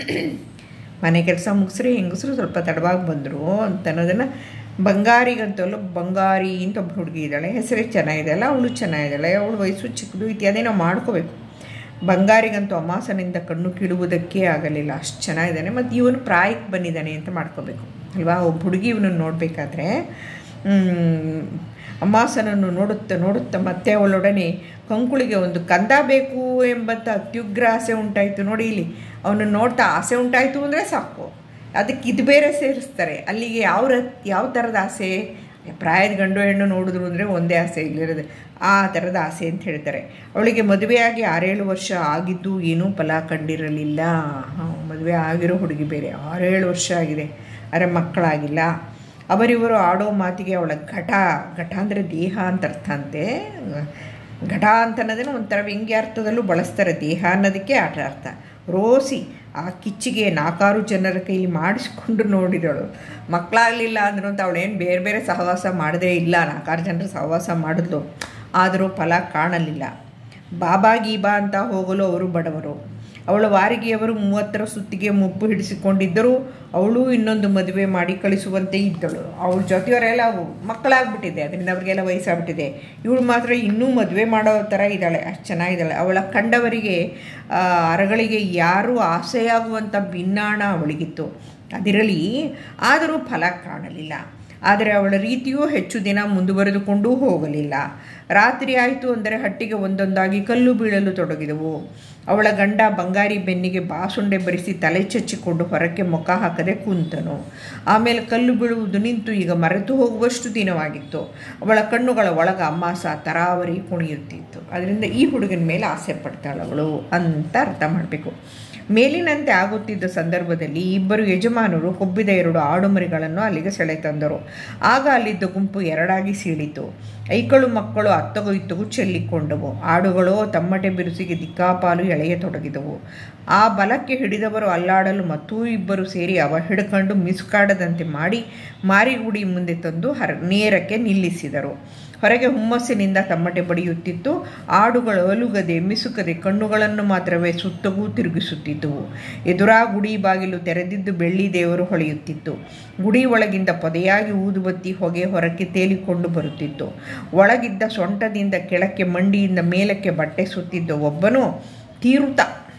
ಮನೆ ಕೆಲಸ ಮುಗಿಸ್ರಿ ಹೆಂಗಸರು ಸ್ವಲ್ಪ ತಡವಾಗಿ ಬಂದರು ಅಂತ ಅನ್ನೋದನ್ನು ಬಂಗಾರಿಗಂತಲೂ ಬಂಗಾರಿ ಅಂತ ಒಬ್ಬ ಹುಡುಗಿ ಇದ್ದಾಳೆ ಹೆಸರೇ ಚೆನ್ನಾಗಿದೆಯಲ್ಲ ಅವಳು ಚೆನ್ನಾಗಿದ್ದಾಳೆ ಅವಳು ವಯಸ್ಸು ಚಿಕ್ಕದು ಇತ್ಯಾದಿ ನಾವು ಮಾಡ್ಕೋಬೇಕು ಬಂಗಾರಿಗಂತೂ ಅಮಾಸನಿಂದ ಕಣ್ಣು ಕೀಳುವುದಕ್ಕೆ ಆಗಲಿಲ್ಲ ಅಷ್ಟು ಚೆನ್ನಾಗಿದ್ದಾನೆ ಮತ್ತು ಇವನು ಪ್ರಾಯಕ್ಕೆ ಬಂದಿದ್ದಾನೆ ಅಂತ ಮಾಡ್ಕೋಬೇಕು ಅಲ್ವಾ ಒಬ್ಬ ಹುಡುಗಿ ಇವನನ್ನು ನೋಡಬೇಕಾದ್ರೆ ಅಮಾಸನನ್ನು ನೋಡುತ್ತಾ ನೋಡುತ್ತಾ ಮತ್ತೆ ಅವಳೊಡನೆ ಕಂಕುಳಿಗೆ ಒಂದು ಕಂದ ಬೇಕು ಎಂಬಂಥ ಅತ್ಯುಗ್ರ ಆಸೆ ಉಂಟಾಯಿತು ನೋಡಿ ಇಲ್ಲಿ ಅವನನ್ನು ನೋಡ್ತಾ ಆಸೆ ಉಂಟಾಯಿತು ಅಂದರೆ ಸಾಕು ಅದಕ್ಕೆ ಇದು ಬೇರೆ ಸೇರಿಸ್ತಾರೆ ಅಲ್ಲಿಗೆ ಯಾವ ಯಾವ ಥರದ ಆಸೆ ಪ್ರಾಯದ ಗಂಡು ಹೆಣ್ಣು ನೋಡಿದ್ರು ಅಂದರೆ ಒಂದೇ ಆಸೆ ಇಲ್ಲಿರೋದು ಆ ಥರದ ಆಸೆ ಅಂತ ಹೇಳ್ತಾರೆ ಅವಳಿಗೆ ಮದುವೆಯಾಗಿ ಆರೇಳು ವರ್ಷ ಆಗಿದ್ದು ಏನೂ ಫಲ ಕಂಡಿರಲಿಲ್ಲ ಹಾಂ ಮದುವೆ ಆಗಿರೋ ಹುಡುಗಿ ಬೇರೆ ಆರೇಳು ವರ್ಷ ಆಗಿದೆ ಅರೆ ಮಕ್ಕಳಾಗಿಲ್ಲ ಅವರಿವರು ಆಡೋ ಮಾತಿಗೆ ಅವಳ ಘಟ ಘಟ ಅಂದರೆ ದೇಹ ಅಂತ ಅರ್ಥ ಅಂತೆ ಘಟ ಅಂತ ಅನ್ನೋದನ್ನು ಒಂಥರ ವ್ಯಂಗ್ಯಾರ್ಥದಲ್ಲೂ ಬಳಸ್ತಾರೆ ದೇಹ ಅನ್ನೋದಕ್ಕೆ ಆಟ ಅರ್ಥ ರೋಸಿ ಆ ಕಿಚ್ಚಿಗೆ ನಾಲ್ಕಾರು ಜನರ ಕೈಲಿ ಮಾಡಿಸ್ಕೊಂಡು ನೋಡಿದಳು ಮಕ್ಕಳಾಗಲಿಲ್ಲ ಅಂದ್ರು ಅಂತ ಅವಳೇನು ಬೇರೆ ಬೇರೆ ಸಹವಾಸ ಮಾಡದೇ ಇಲ್ಲ ನಾಲ್ಕಾರು ಜನರ ಸಹವಾಸ ಮಾಡಿದ್ಲು ಆದರೂ ಫಲ ಕಾಣಲಿಲ್ಲ ಬಾಬಾ ಗೀಬಾ ಅಂತ ಹೋಗಲು ಅವರು ಬಡವರು ಅವಳ ವಾರಿಗೆಯವರು ಮೂವತ್ತರ ಸುತ್ತಿಗೆ ಮುಪ್ಪು ಹಿಡಿಸಿಕೊಂಡಿದ್ದರೂ ಅವಳು ಇನ್ನೊಂದು ಮದುವೆ ಮಾಡಿ ಕಳಿಸುವಂತೆ ಇದ್ದಳು ಅವಳ ಜೊತೆಯವರೆಲ್ಲ ಮಕ್ಕಳಾಗ್ಬಿಟ್ಟಿದೆ ಅದರಿಂದ ಅವ್ರಿಗೆಲ್ಲ ವಯಸ್ಸಾಗ್ಬಿಟ್ಟಿದೆ ಇವಳು ಮಾತ್ರ ಇನ್ನೂ ಮದುವೆ ಮಾಡೋ ಥರ ಇದ್ದಾಳೆ ಅಷ್ಟು ಚೆನ್ನಾಗಿದ್ದಾಳೆ ಅವಳ ಕಂಡವರಿಗೆ ಅರಗಳಿಗೆ ಯಾರೂ ಆಸೆಯಾಗುವಂಥ ಭಿನ್ನಾಣ ಅವಳಿಗಿತ್ತು ಅದಿರಲಿ ಆದರೂ ಫಲ ಕಾಣಲಿಲ್ಲ ಆದರೆ ಅವಳ ರೀತಿಯೂ ಹೆಚ್ಚು ದಿನ ಮುಂದುವರೆದುಕೊಂಡೂ ಹೋಗಲಿಲ್ಲ ರಾತ್ರಿ ಆಯಿತು ಅಂದರೆ ಹಟ್ಟಿಗೆ ಒಂದೊಂದಾಗಿ ಕಲ್ಲು ಬೀಳಲು ತೊಡಗಿದವು ಅವಳ ಗಂಡ ಬಂಗಾರಿ ಬೆನ್ನಿಗೆ ಬಾಸುಂಡೆ ಬರಿಸಿ ತಲೆ ಚಚ್ಚಿಕೊಂಡು ಹೊರಕ್ಕೆ ಮುಖ ಹಾಕದೆ ಕುಂತನು ಆಮೇಲೆ ಕಲ್ಲು ಬೀಳುವುದು ನಿಂತು ಈಗ ಮರೆತು ಹೋಗುವಷ್ಟು ದಿನವಾಗಿತ್ತು ಅವಳ ಕಣ್ಣುಗಳ ಒಳಗ ಅಮ್ಮಾಸ ತರಾವರಿ ಕುಣಿಯುತ್ತಿತ್ತು ಅದರಿಂದ ಈ ಹುಡುಗನ ಮೇಲೆ ಆಸೆ ಪಡ್ತಾಳವಳು ಅಂತ ಅರ್ಥ ಮಾಡಬೇಕು ಮೇಲಿನಂತೆ ಆಗುತ್ತಿದ್ದ ಸಂದರ್ಭದಲ್ಲಿ ಇಬ್ಬರು ಯಜಮಾನರು ಕೊಬ್ಬಿದ ಎರಡು ಆಡುಮರಿಗಳನ್ನು ಅಲ್ಲಿಗೆ ಸೆಳೆತಂದರು ಆಗ ಅಲ್ಲಿದ್ದ ಗುಂಪು ಎರಡಾಗಿ ಸೀಳಿತು ಐಕಳು ಮಕ್ಕಳು ಅತ್ತಗು ಇತ್ತಗೂ ಚೆಲ್ಲಿಕೊಂಡವು ಆಡುಗಳು ತಮ್ಮಟೆ ಬಿರುಸಿಗೆ ದಿಕ್ಕಾಪಾಲು ಎಳೆಯತೊಡಗಿದವು ಆ ಬಲಕ್ಕೆ ಹಿಡಿದವರು ಅಲ್ಲಾಡಲು ಮತ್ತೂ ಇಬ್ಬರು ಸೇರಿ ಅವ ಹಿಡ್ಕೊಂಡು ಮಿಸುಕಾಡದಂತೆ ಮಾಡಿ ಮಾರಿಗುಡಿ ಮುಂದೆ ತಂದು ಹರ ನೇರಕ್ಕೆ ನಿಲ್ಲಿಸಿದರು ಹೊರಗೆ ಹುಮ್ಮಸ್ಸಿನಿಂದ ತಮ್ಮಟೆ ಬಡಿಯುತ್ತಿತ್ತು ಆಡುಗಳು ಅಲುಗದೆ ಮಿಸುಕದೆ ಕಣ್ಣುಗಳನ್ನು ಮಾತ್ರವೇ ಸುತ್ತಗೂ ತಿರುಗಿಸುತ್ತಿದ್ದುವು ಎದುರಾ ಗುಡಿ ಬಾಗಿಲು ತೆರೆದಿದ್ದು ಬೆಳ್ಳಿ ದೇವರು ಹೊಳೆಯುತ್ತಿತ್ತು ಗುಡಿ ಒಳಗಿಂದ ಪೊದೆಯಾಗಿ ಊದುಬತ್ತಿ ಹೊಗೆ ಹೊರಕ್ಕೆ ತೇಲಿಕೊಂಡು ಬರುತ್ತಿತ್ತು ಒಳಗಿದ್ದ ಸೊಂಟದಿಂದ ಕೆಳಕ್ಕೆ ಮಂಡಿಯಿಂದ ಮೇಲಕ್ಕೆ ಬಟ್ಟೆ ಸುತ್ತಿದ್ದ ಒಬ್ಬನು ತೀರ್ಥ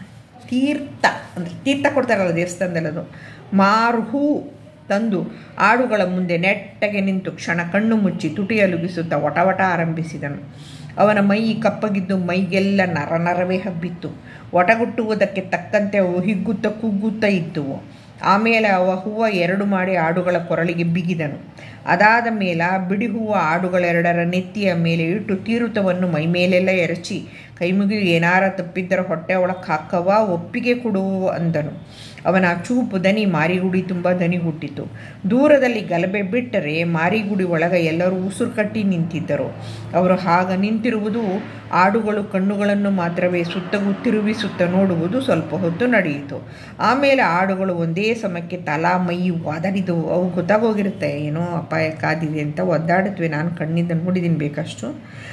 ತೀರ್ಥ ಅಂದರೆ ತೀರ್ಥ ಕೊಡ್ತಾರಲ್ಲ ದೇವಸ್ಥಾನದಲ್ಲಿ ಅದು ಮಾರುಹೂ ತಂದು ಆಡುಗಳ ಮುಂದೆ ನೆಟ್ಟಗೆ ನಿಂತು ಕ್ಷಣ ಕಣ್ಣು ಮುಚ್ಚಿ ತುಟಿ ಅಲುಗಿಸುತ್ತಾ ವಟವಟ ಆರಂಭಿಸಿದನು ಅವನ ಮೈ ಕಪ್ಪಗಿದ್ದು ಮೈಗೆಲ್ಲ ನರ ನರವೇ ಹಬ್ಬಿತ್ತು ಒಟಗುಟ್ಟುವುದಕ್ಕೆ ತಕ್ಕಂತೆ ಅವು ಹಿಗ್ಗುತ್ತಾ ಕುಗ್ಗುತ್ತಾ ಇದ್ದುವು ಆಮೇಲೆ ಅವ ಹೂವು ಎರಡು ಮಾಡಿ ಆಡುಗಳ ಕೊರಳಿಗೆ ಬಿಗಿದನು ಅದಾದ ಮೇಲೆ ಬಿಡಿ ಹೂವು ಆಡುಗಳೆರಡರ ನೆತ್ತಿಯ ಮೇಲೆ ಇಟ್ಟು ತೀರುತವನ್ನು ಮೈ ಮೇಲೆಲ್ಲ ಎರಚಿ ಕೈಮುಗಿದು ಏನಾರ ತಪ್ಪಿದ್ದರ ಹೊಟ್ಟೆ ಒಳಗೆ ಹಾಕವ ಒಪ್ಪಿಗೆ ಕೊಡುವು ಅಂದನು ಅವನ ಚೂಪು ದನಿ ಮಾರಿಗುಡಿ ತುಂಬ ದನಿ ಹುಟ್ಟಿತು ದೂರದಲ್ಲಿ ಗಲಭೆ ಬಿಟ್ಟರೆ ಮಾರಿಗುಡಿ ಒಳಗೆ ಎಲ್ಲರೂ ಉಸುರು ಕಟ್ಟಿ ನಿಂತಿದ್ದರು ಅವರು ಹಾಗ ನಿಂತಿರುವುದು ಆಡುಗಳು ಕಣ್ಣುಗಳನ್ನು ಮಾತ್ರವೇ ಸುತ್ತಗೂ ತಿರುವಿಸುತ್ತ ನೋಡುವುದು ಸ್ವಲ್ಪ ಹೊತ್ತು ನಡೆಯಿತು ಆಮೇಲೆ ಆಡುಗಳು ಒಂದೇ ಸಮಕ್ಕೆ ತಲಾ ಮೈ ಒದರಿದವು ಅವು ಗೊತ್ತಾಗೋಗಿರುತ್ತೆ ಏನೋ ಅಪಾಯ ಕಾದಿದೆ ಅಂತ ಒದ್ದಾಡುತ್ತವೆ ನಾನು ಕಣ್ಣಿಂದ ನೋಡಿದ್ದೀನಿ ಬೇಕಷ್ಟು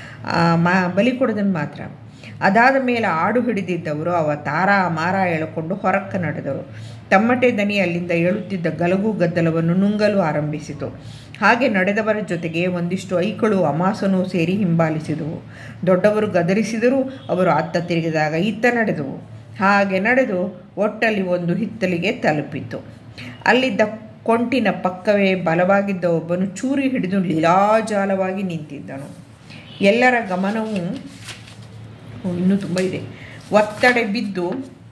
ಮಾ ಬಲಿ ಕೊಡೋದನ್ನು ಮಾತ್ರ ಅದಾದ ಮೇಲೆ ಆಡು ಹಿಡಿದಿದ್ದವರು ಅವ ತಾರಾ ಮಾರ ಎಳ್ಕೊಂಡು ಹೊರಕ್ಕೆ ನಡೆದರು ತಮ್ಮಟೆ ದನಿ ಅಲ್ಲಿಂದ ಏಳುತ್ತಿದ್ದ ಗಲಗು ಗದ್ದಲವನ್ನು ನುಂಗಲು ಆರಂಭಿಸಿತು ಹಾಗೆ ನಡೆದವರ ಜೊತೆಗೆ ಒಂದಿಷ್ಟು ಐಕಳು ಅಮಾಸನೂ ಸೇರಿ ಹಿಂಬಾಲಿಸಿದವು ದೊಡ್ಡವರು ಗದರಿಸಿದರೂ ಅವರು ಅತ್ತ ತಿರುಗಿದಾಗ ಇತ್ತ ನಡೆದವು ಹಾಗೆ ನಡೆದು ಒಟ್ಟಲ್ಲಿ ಒಂದು ಹಿತ್ತಲಿಗೆ ತಲುಪಿತು ಅಲ್ಲಿದ್ದ ಕೊಂಟಿನ ಪಕ್ಕವೇ ಬಲವಾಗಿದ್ದ ಒಬ್ಬನು ಚೂರಿ ಹಿಡಿದು ಲೀಲಾಜಾಲವಾಗಿ ನಿಂತಿದ್ದನು ಎಲ್ಲರ ಗಮನವು ಇನ್ನೂ ತುಂಬ ಇದೆ ಒತ್ತಡೆ ಬಿದ್ದು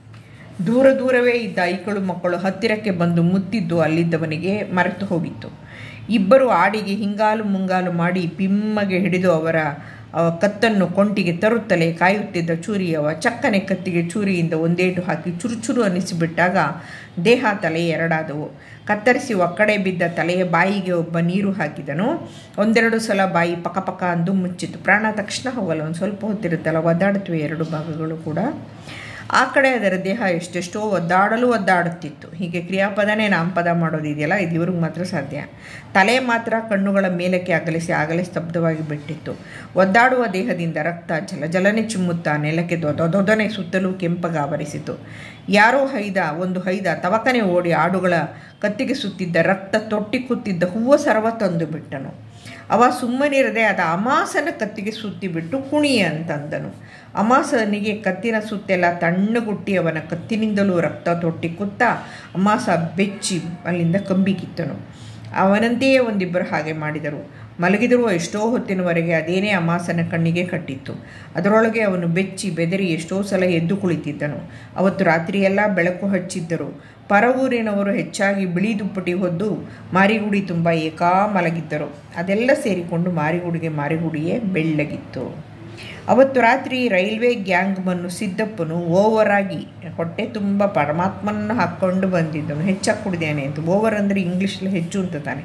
ದೂರ ದೂರವೇ ಇದ್ದ ಐಕಳು ಮಕ್ಕಳು ಹತ್ತಿರಕ್ಕೆ ಬಂದು ಮುತ್ತಿದ್ದು ಅಲ್ಲಿದ್ದವನಿಗೆ ಮರೆತು ಹೋಗಿತ್ತು ಇಬ್ಬರು ಆಡಿಗೆ ಹಿಂಗಾಲು ಮುಂಗಾಲು ಮಾಡಿ ಬಿಮ್ಮಗೆ ಹಿಡಿದು ಅವರ ಕತ್ತನ್ನು ಕೊಂಟಿಗೆ ತರುತ್ತಲೇ ಕಾಯುತ್ತಿದ್ದ ಚೂರಿಯವ ಚಕ್ಕನೆ ಕತ್ತಿಗೆ ಚೂರಿಯಿಂದ ಒಂದೇಟು ಹಾಕಿ ಚುರುಚುರು ಅನಿಸಿಬಿಟ್ಟಾಗ ದೇಹ ತಲೆ ಎರಡಾದವು ಕತ್ತರಿಸಿ ಒಕ್ಕಡೆ ಬಿದ್ದ ತಲೆಯ ಬಾಯಿಗೆ ಒಬ್ಬ ನೀರು ಹಾಕಿದನು ಒಂದೆರಡು ಸಲ ಬಾಯಿ ಪಕಪಕ ಅಂದು ಮುಚ್ಚಿತು ಪ್ರಾಣ ತಕ್ಷಣ ಹೋಗಲ್ಲ ಒಂದು ಸ್ವಲ್ಪ ಹೊತ್ತಿರುತ್ತಲ್ಲ ಒದ್ದಾಡುತ್ತವೆ ಎರಡು ಭಾಗಗಳು ಕೂಡ ಆ ಕಡೆ ಅದರ ದೇಹ ಎಷ್ಟೆಷ್ಟೋ ಒದ್ದಾಡಲು ಒದ್ದಾಡುತ್ತಿತ್ತು ಹೀಗೆ ಕ್ರಿಯಾಪದನೇ ನಾಮಪದ ಮಾಡೋದಿದೆಯಲ್ಲ ಇದು ಇವ್ರಿಗೆ ಮಾತ್ರ ಸಾಧ್ಯ ತಲೆ ಮಾತ್ರ ಕಣ್ಣುಗಳ ಮೇಲಕ್ಕೆ ಅಗಲಿಸಿ ಆಗಲೇ ಸ್ತಬ್ಧವಾಗಿ ಬಿಟ್ಟಿತ್ತು ಒದ್ದಾಡುವ ದೇಹದಿಂದ ರಕ್ತ ಜಲ ಜಲನೆ ಚಿಮ್ಮುತ್ತಾ ನೆಲಕ್ಕೆ ದೊದೊದೊದನೆ ಸುತ್ತಲೂ ಕೆಂಪಗಾವರಿಸಿತು ಯಾರೋ ಹೈದ ಒಂದು ಹೈದ ತವಕನೆ ಓಡಿ ಆಡುಗಳ ಕತ್ತಿಗೆ ಸುತ್ತಿದ್ದ ರಕ್ತ ತೊಟ್ಟಿ ಕೂತಿದ್ದ ಹೂವು ಸರ್ವ ತಂದು ಬಿಟ್ಟನು ಅವ ಸುಮ್ಮನಿರದೆ ಅದ ಅಮಾಸನ ಕತ್ತಿಗೆ ಸುತ್ತಿಬಿಟ್ಟು ಕುಣಿಯ ಅಂತಂದನು ಅಮಾಸನಿಗೆ ಕತ್ತಿನ ಸುತ್ತೆಲ್ಲ ತಣ್ಣಗುಟ್ಟಿ ಅವನ ಕತ್ತಿನಿಂದಲೂ ರಕ್ತ ತೊಟ್ಟಿ ಕುತ್ತ ಅಮಾಸ ಬೆಚ್ಚಿ ಅಲ್ಲಿಂದ ಕಂಬಿ ಕಿತ್ತನು ಅವನಂತೆಯೇ ಒಂದಿಬ್ಬರು ಹಾಗೆ ಮಾಡಿದರು ಮಲಗಿದರೂ ಎಷ್ಟೋ ಹೊತ್ತಿನವರೆಗೆ ಅದೇನೇ ಅಮಾಸನ ಕಣ್ಣಿಗೆ ಕಟ್ಟಿತ್ತು ಅದರೊಳಗೆ ಅವನು ಬೆಚ್ಚಿ ಬೆದರಿ ಎಷ್ಟೋ ಸಲ ಎದ್ದು ಕುಳಿತಿದ್ದನು ಅವತ್ತು ರಾತ್ರಿಯೆಲ್ಲ ಬೆಳಕು ಹಚ್ಚಿದ್ದರು ಪರವೂರಿನವರು ಹೆಚ್ಚಾಗಿ ಬಿಳಿ ದುಪ್ಪಟಿ ಹೊದ್ದು ಮಾರಿಗುಡಿ ತುಂಬ ಏಕಾ ಮಲಗಿದ್ದರು ಅದೆಲ್ಲ ಸೇರಿಕೊಂಡು ಮಾರಿಗುಡಿಗೆ ಮಾರಿಗುಡಿಯೇ ಬೆಳ್ಳಗಿತ್ತು ಅವತ್ತು ರಾತ್ರಿ ರೈಲ್ವೆ ಗ್ಯಾಂಗ್ಮನ್ನು ಸಿದ್ದಪ್ಪನು ಓವರ್ ಆಗಿ ಹೊಟ್ಟೆ ತುಂಬ ಪರಮಾತ್ಮನ ಹಾಕ್ಕೊಂಡು ಬಂದಿದ್ದನು ಹೆಚ್ಚಾಗಿ ಕುಡಿದೇನೆ ಅಂತ ಓವರ್ ಅಂದರೆ ಇಂಗ್ಲೀಷಲ್ಲಿ ಹೆಚ್ಚು ಅಂತ ತಾನೆ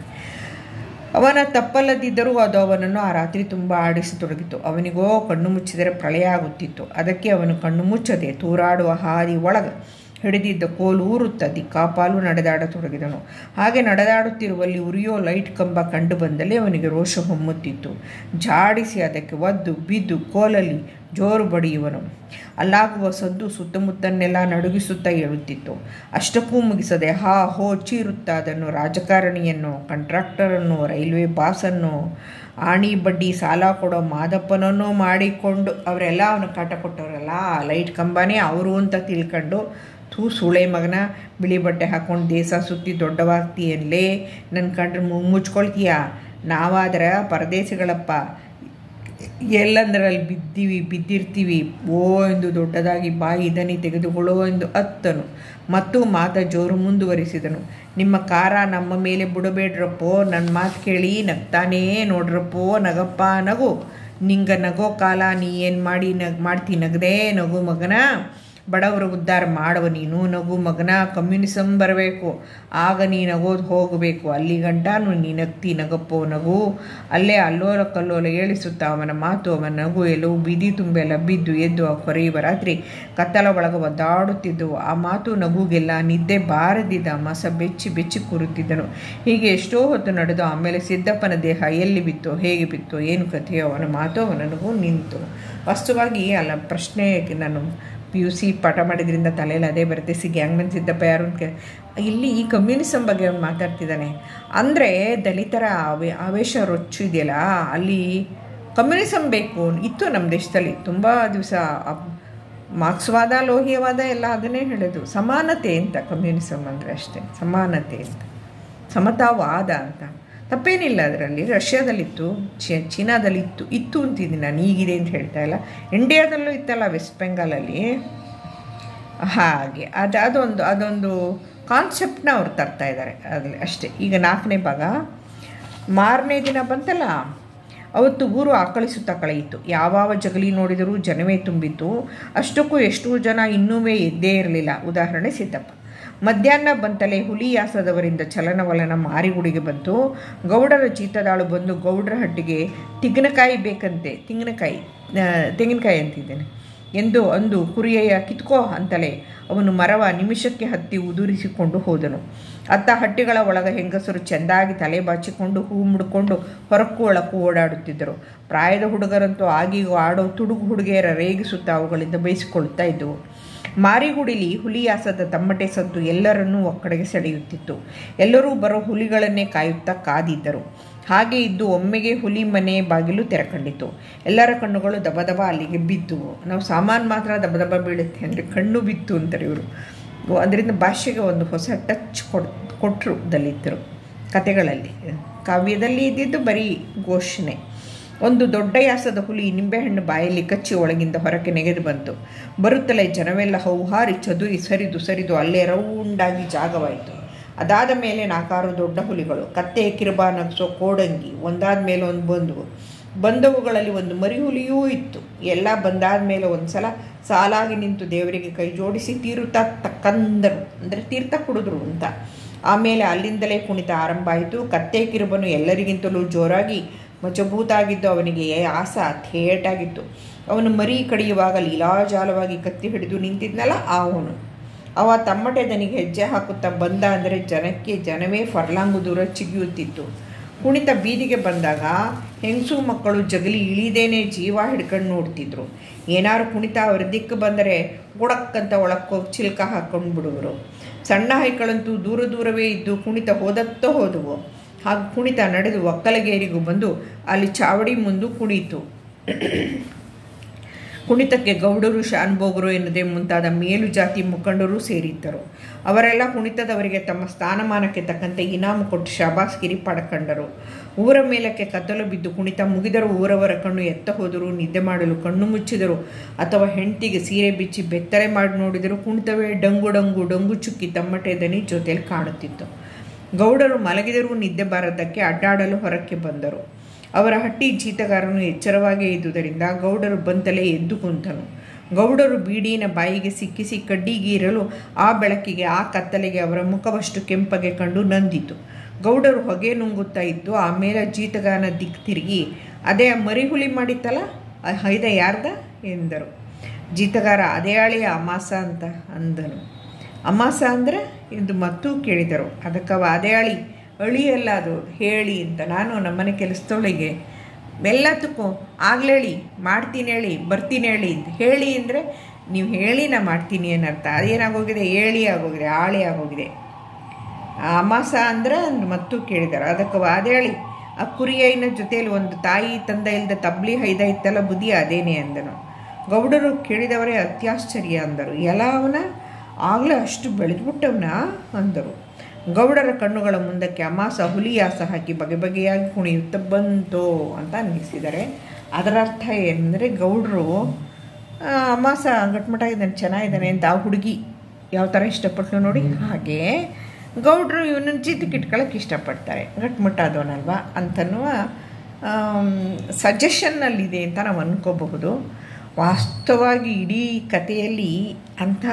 ಅವನ ತಪ್ಪಲ್ಲದಿದ್ದರೂ ಅದು ಅವನನ್ನು ಆ ರಾತ್ರಿ ತುಂಬ ಆಡಿಸತೊಡಗಿತು ಅವನಿಗೋ ಕಣ್ಣು ಮುಚ್ಚಿದರೆ ಪ್ರಳಯ ಆಗುತ್ತಿತ್ತು ಅದಕ್ಕೆ ಅವನು ಕಣ್ಣು ಮುಚ್ಚದೆ ತೂರಾಡುವ ಹಾದಿ ಒಳಗೆ ಹಿಡಿದಿದ್ದ ಕೋಲು ಊರುತ್ತ ದಿಕ್ಕಾಪಾಲು ನಡೆದಾಡತೊಡಗಿದನು ಹಾಗೆ ನಡೆದಾಡುತ್ತಿರುವಲ್ಲಿ ಉರಿಯೋ ಲೈಟ್ ಕಂಬ ಕಂಡು ಬಂದಲ್ಲಿ ಅವನಿಗೆ ರೋಷ ಹೊಮ್ಮುತ್ತಿತ್ತು ಜಾಡಿಸಿ ಅದಕ್ಕೆ ಒದ್ದು ಬಿದ್ದು ಕೋಲಲ್ಲಿ ಜೋರು ಬಡಿಯುವನು ಅಲ್ಲಾಗುವ ಸದ್ದು ಸುತ್ತಮುತ್ತನ್ನೆಲ್ಲ ನಡುಗಿಸುತ್ತಾ ಏಳುತ್ತಿತ್ತು ಅಷ್ಟಕ್ಕೂ ಮುಗಿಸದೆ ಹಾ ಹೋ ಚೀರುತ್ತಾ ಅದನ್ನು ರಾಜಕಾರಣಿಯನ್ನು ಕಂಟ್ರಾಕ್ಟರನ್ನು ರೈಲ್ವೆ ಬಾಸನ್ನು ಆಣಿ ಬಡ್ಡಿ ಸಾಲ ಕೊಡೋ ಮಾದಪ್ಪನನ್ನು ಮಾಡಿಕೊಂಡು ಅವರೆಲ್ಲ ಅವನು ಕಾಟ ಕೊಟ್ಟವರಲ್ಲ ಆ ಲೈಟ್ ಕಂಬನೇ ಅವರು ಅಂತ ತಿಳ್ಕೊಂಡು ಥೂ ಸುಳೆ ಮಗನ ಬಿಳಿ ಬಟ್ಟೆ ಹಾಕ್ಕೊಂಡು ದೇಶ ಸುತ್ತಿ ದೊಡ್ಡವಾಗ್ತೀಯಲ್ಲೇ ನನ್ನ ಕಂಡ್ರೆ ಮುಚ್ಕೊಳ್ತೀಯ ನಾವಾದ್ರೆ ಪರದೇಶಗಳಪ್ಪ ಎಲ್ಲಂದ್ರಲ್ಲಿ ಬಿದ್ದೀವಿ ಬಿದ್ದಿರ್ತೀವಿ ಓ ಎಂದು ದೊಡ್ಡದಾಗಿ ಬಾಯಿ ದನಿ ತೆಗೆದುಕೊಳ್ಳೋ ಎಂದು ಅತ್ತನು ಮತ್ತು ಮಾತ ಜೋರು ಮುಂದುವರಿಸಿದನು ನಿಮ್ಮ ಕಾರ ನಮ್ಮ ಮೇಲೆ ಬಿಡಬೇಡ್ರಪ್ಪೋ ನನ್ನ ಮಾತು ಕೇಳಿ ನಗ್ತಾನೇ ನೋಡ್ರಪ್ಪೋ ನಗಪ್ಪ ನಗು ನಿಂಗೆ ನಗೋ ಕಾಲ ನೀ ಏನು ಮಾಡಿ ನಗ್ ಮಾಡ್ತಿ ನಗದೇ ನಗು ಮಗನ ಬಡವರು ಉದ್ಧಾರ ಮಾಡುವ ನೀನು ನಗು ಮಗನ ಕಮ್ಯುನಿಸಮ್ ಬರಬೇಕು ಆಗ ನೀ ನಗೋದು ಹೋಗಬೇಕು ಅಲ್ಲಿ ಗಂಟ ನೀ ನಗ್ತಿ ನಗಪ್ಪೋ ನಗು ಅಲ್ಲೇ ಅಲ್ಲೋಲ ಕಲ್ಲೋಲ ಏಳಿಸುತ್ತಾ ಅವನ ಮಾತು ಅವನ ನಗು ಎಲ್ಲವೂ ಬೀದಿ ತುಂಬೆಲ್ಲ ಬಿದ್ದು ಎದ್ದು ಆ ಕೊರೆಯುವ ರಾತ್ರಿ ಕತ್ತಲ ಒಳಗ ಒದ್ದಾಡುತ್ತಿದ್ದವು ಆ ಮಾತು ನಗುಗೆಲ್ಲ ನಿದ್ದೆ ಬಾರದಿದ್ದ ಮಸ ಬೆಚ್ಚಿ ಬೆಚ್ಚಿ ಕೂರುತ್ತಿದ್ದನು ಹೀಗೆ ಎಷ್ಟೋ ಹೊತ್ತು ನಡೆದು ಆಮೇಲೆ ಸಿದ್ದಪ್ಪನ ದೇಹ ಎಲ್ಲಿ ಬಿತ್ತು ಹೇಗೆ ಬಿತ್ತು ಏನು ಕಥೆಯೋ ಅವನ ಮಾತು ಅವನ ನಗು ನಿಂತು ವಾಸ್ತವವಾಗಿ ಅಲ್ಲ ಪ್ರಶ್ನೆ ನಾನು ಪಿ ಯು ಸಿ ಪಾಠ ಮಾಡಿದ್ರಿಂದ ತಲೆಯಲ್ಲಿ ಅದೇ ಬರುತ್ತೆ ಸಿ ಗ್ಯಾಂಗ್ಮನ್ ಸಿದ್ದಪ್ಪ ಯಾರು ಅಂತ ಇಲ್ಲಿ ಈ ಕಮ್ಯುನಿಸಮ್ ಬಗ್ಗೆ ಅವ್ನು ಮಾತಾಡ್ತಿದ್ದಾನೆ ಅಂದರೆ ದಲಿತರ ಆವೇ ಆವೇಶ ರೊಚ್ಚು ಇದೆಯಲ್ಲ ಅಲ್ಲಿ ಕಮ್ಯುನಿಸಮ್ ಬೇಕು ಇತ್ತು ನಮ್ಮ ದೇಶದಲ್ಲಿ ತುಂಬ ದಿವಸ ಮಾರ್ಕ್ಸ್ವಾದ ಲೋಹಿಯವಾದ ಎಲ್ಲ ಅದನ್ನೇ ಹೇಳೋದು ಸಮಾನತೆ ಅಂತ ಕಮ್ಯುನಿಸಮ್ ಅಂದರೆ ಅಷ್ಟೇ ಸಮಾನತೆ ಅಂತ ಸಮತಾವಾದ ಅಂತ ತಪ್ಪೇನಿಲ್ಲ ಅದರಲ್ಲಿ ರಷ್ಯಾದಲ್ಲಿತ್ತು ಚಿ ಚೀನಾದಲ್ಲಿತ್ತು ಇತ್ತು ಅಂತಿದ್ದೀನಿ ನಾನು ಈಗಿದೆ ಅಂತ ಹೇಳ್ತಾ ಇಲ್ಲ ಇಂಡಿಯಾದಲ್ಲೂ ಇತ್ತಲ್ಲ ವೆಸ್ಟ್ ಬೆಂಗಾಲಲ್ಲಿ ಹಾಗೆ ಅದು ಅದೊಂದು ಅದೊಂದು ಕಾನ್ಸೆಪ್ಟನ್ನ ಅವ್ರು ತರ್ತಾ ಇದ್ದಾರೆ ಅದ್ರಲ್ಲಿ ಅಷ್ಟೇ ಈಗ ನಾಲ್ಕನೇ ಭಾಗ ಮಾರನೇ ದಿನ ಬಂತಲ್ಲ ಅವತ್ತು ಊರು ಆಕಳಿಸುತ್ತಾ ಕಳೆಯಿತು ಯಾವಾವ ಜಗಲಿ ನೋಡಿದರೂ ಜನವೇ ತುಂಬಿತ್ತು ಅಷ್ಟಕ್ಕೂ ಎಷ್ಟೋ ಜನ ಇನ್ನೂವೇ ಎದ್ದೇ ಇರಲಿಲ್ಲ ಉದಾಹರಣೆ ಸಿದ್ದಪ್ಪ ಮಧ್ಯಾಹ್ನ ಬಂತಲೇ ಹುಲಿಯಾಸದವರಿಂದ ಚಲನವಲನ ಮಾರಿಗುಡಿಗೆ ಬಂತು ಗೌಡರ ಚೀತದಾಳು ಬಂದು ಗೌಡರ ಹಟ್ಟಿಗೆ ತಿಗ್ನಕಾಯಿ ಬೇಕಂತೆ ತೆಂಗಿನಕಾಯಿ ತೆಂಗಿನಕಾಯಿ ಅಂತಿದ್ದೇನೆ ಎಂದು ಅಂದು ಕುರಿಯಯ್ಯ ಕಿತ್ಕೋ ಅಂತಲೇ ಅವನು ಮರವ ನಿಮಿಷಕ್ಕೆ ಹತ್ತಿ ಉದುರಿಸಿಕೊಂಡು ಹೋದನು ಅತ್ತ ಹಟ್ಟಿಗಳ ಒಳಗ ಹೆಂಗಸರು ಚೆಂದಾಗಿ ತಲೆ ಬಾಚಿಕೊಂಡು ಹೂ ಮುಡ್ಕೊಂಡು ಹೊರಕ್ಕೂ ಒಳಕ್ಕೂ ಓಡಾಡುತ್ತಿದ್ದರು ಪ್ರಾಯದ ಹುಡುಗರಂತೂ ಆಗೀಗೂ ಆಡೋ ತುಡುಗು ಹುಡುಗಿಯರ ರೇಗಿಸುತ್ತಾ ಅವುಗಳಿಂದ ಬಯಸಿಕೊಳ್ಳುತ್ತಾ ಇದ್ದವು ಮಾರಿಗುಡಿಲಿ ಹುಲಿಯಾಸದ ತಮ್ಮಟೆ ಸದ್ದು ಎಲ್ಲರನ್ನೂ ಒಕ್ಕಡೆಗೆ ಸೆಳೆಯುತ್ತಿತ್ತು ಎಲ್ಲರೂ ಬರೋ ಹುಲಿಗಳನ್ನೇ ಕಾಯುತ್ತಾ ಕಾದಿದ್ದರು ಹಾಗೆ ಇದ್ದು ಒಮ್ಮೆಗೆ ಹುಲಿ ಮನೆ ಬಾಗಿಲು ತೆರೆಕಂಡಿತು ಎಲ್ಲರ ಕಣ್ಣುಗಳು ದಬ ದಬ ಅಲ್ಲಿಗೆ ಬಿದ್ದುವು ನಾವು ಸಾಮಾನು ಮಾತ್ರ ದಬ ದಬ ಬೀಳುತ್ತೆ ಅಂದರೆ ಕಣ್ಣು ಬಿತ್ತು ಅಂತಾರೆ ಇವರು ಅದರಿಂದ ಭಾಷೆಗೆ ಒಂದು ಹೊಸ ಟಚ್ ಕೊಡ್ ಕೊಟ್ಟರು ದಲಿತರು ಕತೆಗಳಲ್ಲಿ ಕಾವ್ಯದಲ್ಲಿ ಇದ್ದಿದ್ದು ಬರೀ ಘೋಷಣೆ ಒಂದು ದೊಡ್ಡ ಯಾಸದ ಹುಲಿ ನಿಂಬೆಹಣ್ಣು ಬಾಯಲ್ಲಿ ಕಚ್ಚಿ ಒಳಗಿಂದ ಹೊರಕ್ಕೆ ನೆಗೆದು ಬಂತು ಬರುತ್ತಲೇ ಜನವೆಲ್ಲ ಹೌಹಾರಿ ಚದುರಿ ಸರಿದು ಸರಿದು ಅಲ್ಲೇ ರೌಂಡಾಗಿ ಜಾಗವಾಯಿತು ಅದಾದ ಮೇಲೆ ನಾಲ್ಕಾರು ದೊಡ್ಡ ಹುಲಿಗಳು ಕತ್ತೆ ಕಿರುಬಾ ನಗಿಸೋ ಕೋಡಂಗಿ ಒಂದಾದ ಮೇಲೆ ಒಂದು ಬಂದವು ಬಂದವುಗಳಲ್ಲಿ ಒಂದು ಮರಿ ಹುಲಿಯೂ ಇತ್ತು ಎಲ್ಲ ಬಂದಾದ ಮೇಲೆ ಒಂದು ಸಲ ಸಾಲಾಗಿ ನಿಂತು ದೇವರಿಗೆ ಕೈ ಜೋಡಿಸಿ ತೀರುತ್ತಾ ತಕ್ಕಂದರು ಅಂದರೆ ತೀರ್ಥ ಕುಡಿದ್ರು ಅಂತ ಆಮೇಲೆ ಅಲ್ಲಿಂದಲೇ ಕುಣಿತ ಆರಂಭ ಆಯಿತು ಕತ್ತೆ ಕಿರುಬನು ಎಲ್ಲರಿಗಿಂತಲೂ ಜೋರಾಗಿ ಮಜಬೂತಾಗಿದ್ದು ಅವನಿಗೆ ಆಸ ಥೇಟಾಗಿತ್ತು ಅವನು ಮರಿ ಕಡಿಯುವಾಗ ಲೀಲಾಜಾಲವಾಗಿ ಕತ್ತಿ ಹಿಡಿದು ನಿಂತಿದ್ನಲ್ಲ ಅವನು ಅವ ತಮ್ಮಟೆ ದನಿಗೆ ಹೆಜ್ಜೆ ಹಾಕುತ್ತಾ ಬಂದ ಅಂದರೆ ಜನಕ್ಕೆ ಜನವೇ ಫರ್ಲಾಂಗು ದೂರ ಚಿಗಿಯುತ್ತಿತ್ತು ಕುಣಿತ ಬೀದಿಗೆ ಬಂದಾಗ ಹೆಂಗಸು ಮಕ್ಕಳು ಜಗಲಿ ಇಳಿದೇನೆ ಜೀವ ಹಿಡ್ಕೊಂಡು ನೋಡ್ತಿದ್ರು ಏನಾರು ಕುಣಿತ ಅವ್ರ ದಿಕ್ಕು ಬಂದರೆ ಗುಡಕ್ಕಂತ ಒಳಕ್ಕೋಗಿ ಚಿಲ್ಕ ಹಾಕ್ಕೊಂಡು ಬಿಡುವರು ಸಣ್ಣ ಹೈಗಳಂತೂ ದೂರ ದೂರವೇ ಇದ್ದು ಕುಣಿತ ಹೋದತ್ತೋ ಹೋದವು ಹಾಗೆ ಕುಣಿತ ನಡೆದು ಒಕ್ಕಲಗೇರಿಗೂ ಬಂದು ಅಲ್ಲಿ ಚಾವಡಿ ಮುಂದೆ ಕುಣಿತು ಕುಣಿತಕ್ಕೆ ಗೌಡರು ಶಾನ್ಭೋಗರು ಎನ್ನದೇ ಮುಂತಾದ ಮೇಲು ಜಾತಿ ಮುಖಂಡರು ಸೇರಿದ್ದರು ಅವರೆಲ್ಲ ಕುಣಿತದವರಿಗೆ ತಮ್ಮ ಸ್ಥಾನಮಾನಕ್ಕೆ ತಕ್ಕಂತೆ ಇನಾಮು ಕೊಟ್ಟು ಶಾಬಾಸ್ಗಿರಿ ಪಡ್ಕೊಂಡರು ಊರ ಮೇಲಕ್ಕೆ ಕತ್ತಲು ಬಿದ್ದು ಕುಣಿತ ಮುಗಿದರೂ ಊರವರ ಕಣ್ಣು ಎತ್ತ ಹೋದರು ನಿದ್ದೆ ಮಾಡಲು ಕಣ್ಣು ಮುಚ್ಚಿದರು ಅಥವಾ ಹೆಂಡತಿಗೆ ಸೀರೆ ಬಿಚ್ಚಿ ಬೆತ್ತಲೆ ಮಾಡಿ ನೋಡಿದರೂ ಕುಣಿತವೇ ಡಂಗು ಡಂಗು ಡಂಗು ಚುಕ್ಕಿ ತಮ್ಮಟೆ ದನಿ ಜೊತೆಯಲ್ಲಿ ಕಾಣುತ್ತಿತ್ತು ಗೌಡರು ಮಲಗಿದರೂ ನಿದ್ದೆ ಬಾರದಕ್ಕೆ ಅಡ್ಡಾಡಲು ಹೊರಕ್ಕೆ ಬಂದರು ಅವರ ಹಟ್ಟಿ ಜೀತಗಾರನು ಎಚ್ಚರವಾಗೇ ಇದ್ದುದರಿಂದ ಗೌಡರು ಬಂತಲೇ ಎದ್ದು ಕುಂತನು ಗೌಡರು ಬೀಡಿನ ಬಾಯಿಗೆ ಸಿಕ್ಕಿಸಿ ಕಡ್ಡಿಗೀರಲು ಆ ಬೆಳಕಿಗೆ ಆ ಕತ್ತಲೆಗೆ ಅವರ ಮುಖವಷ್ಟು ಕೆಂಪಗೆ ಕಂಡು ನಂದಿತು ಗೌಡರು ಹೊಗೆ ನುಂಗುತ್ತಾ ಇದ್ದು ಆಮೇಲೆ ಜೀತಗಾರನ ದಿಕ್ ತಿರುಗಿ ಅದೇ ಮರಿಹುಲಿ ಮಾಡಿತ್ತಲ್ಲ ಹೈದ ಯಾರ್ದ ಎಂದರು ಜೀತಗಾರ ಅದೇ ಅಳಿಯ ಅಮಾಸ ಅಂತ ಅಂದನು ಅಮಾಸ ಅಂದರೆ ಎಂದು ಮತ್ತೂ ಕೇಳಿದರು ಅದಕ್ಕವ ಅದೇ ಅಳಿ ಅಳಿಯಲ್ಲ ಅದು ಹೇಳಿ ಅಂತ ನಾನು ನಮ್ಮನೆ ಕೆಲಸದೊಳಗೆ ಎಲ್ಲದಕ್ಕೂ ಆಗ್ಲೇಳಿ ಮಾಡ್ತೀನಿ ಹೇಳಿ ಬರ್ತೀನಿ ಹೇಳಿ ಅಂತ ಹೇಳಿ ಅಂದರೆ ನೀವು ಹೇಳಿ ನಾ ಮಾಡ್ತೀನಿ ಏನರ್ಥ ಅದೇನಾಗೋಗಿದೆ ಹೇಳಿ ಆಗೋಗಿದೆ ಆಳಿ ಆಗೋಗಿದೆ ಅಮಾಸ ಅಂದರೆ ಮತ್ತೂ ಕೇಳಿದ್ದಾರೆ ಅದಕ್ಕೆ ಅದೇಳಿ ಆ ಕುರಿಯೈನ ಜೊತೆಯಲ್ಲಿ ಒಂದು ತಾಯಿ ತಂದ ಇಲ್ಲದ ತಬ್ಲಿ ಹೈದ ಇತ್ತಲ್ಲ ಬುದ್ಧಿ ಅದೇನೇ ಅಂದನು ಗೌಡರು ಕೇಳಿದವರೇ ಅತ್ಯಾಶ್ಚರ್ಯ ಅಂದರು ಎಲ್ಲ ಅವನ ಆಗಲೇ ಅಷ್ಟು ಬೆಳೆದ್ಬಿಟ್ಟವನ ಅಂದರು ಗೌಡರ ಕಣ್ಣುಗಳ ಮುಂದಕ್ಕೆ ಅಮಾಸ ಹುಲಿಯಾಸ ಹಾಕಿ ಬಗೆ ಬಗೆಯಾಗಿ ಕುಣಿಯುತ್ತಾ ಬಂತು ಅಂತ ಅನ್ನಿಸಿದ್ದಾರೆ ಅದರ ಅರ್ಥ ಏನಂದರೆ ಗೌಡರು ಅಮಾಸ ಗಟ್ಮಟ ಇದ್ದಾನೆ ಚೆನ್ನಾಗಿದ್ದಾನೆ ಅಂತ ಆ ಹುಡುಗಿ ಯಾವ ಥರ ಇಷ್ಟಪಟ್ಟು ನೋಡಿ ಹಾಗೆ ಗೌಡರು ಇವನನ್ನ ಜೀತಕ್ಕೆ ಇಟ್ಕೊಳ್ಳೋಕೆ ಇಷ್ಟಪಡ್ತಾರೆ ಗಟ್ಮುಟ್ಟಾದವನಲ್ವಾ ಅಂತನ್ನುವ ಸಜೆಷನ್ನಲ್ಲಿದೆ ಅಂತ ನಾವು ಅನ್ಕೋಬಹುದು ವಾಸ್ತವವಾಗಿ ಇಡೀ ಕಥೆಯಲ್ಲಿ ಅಂಥ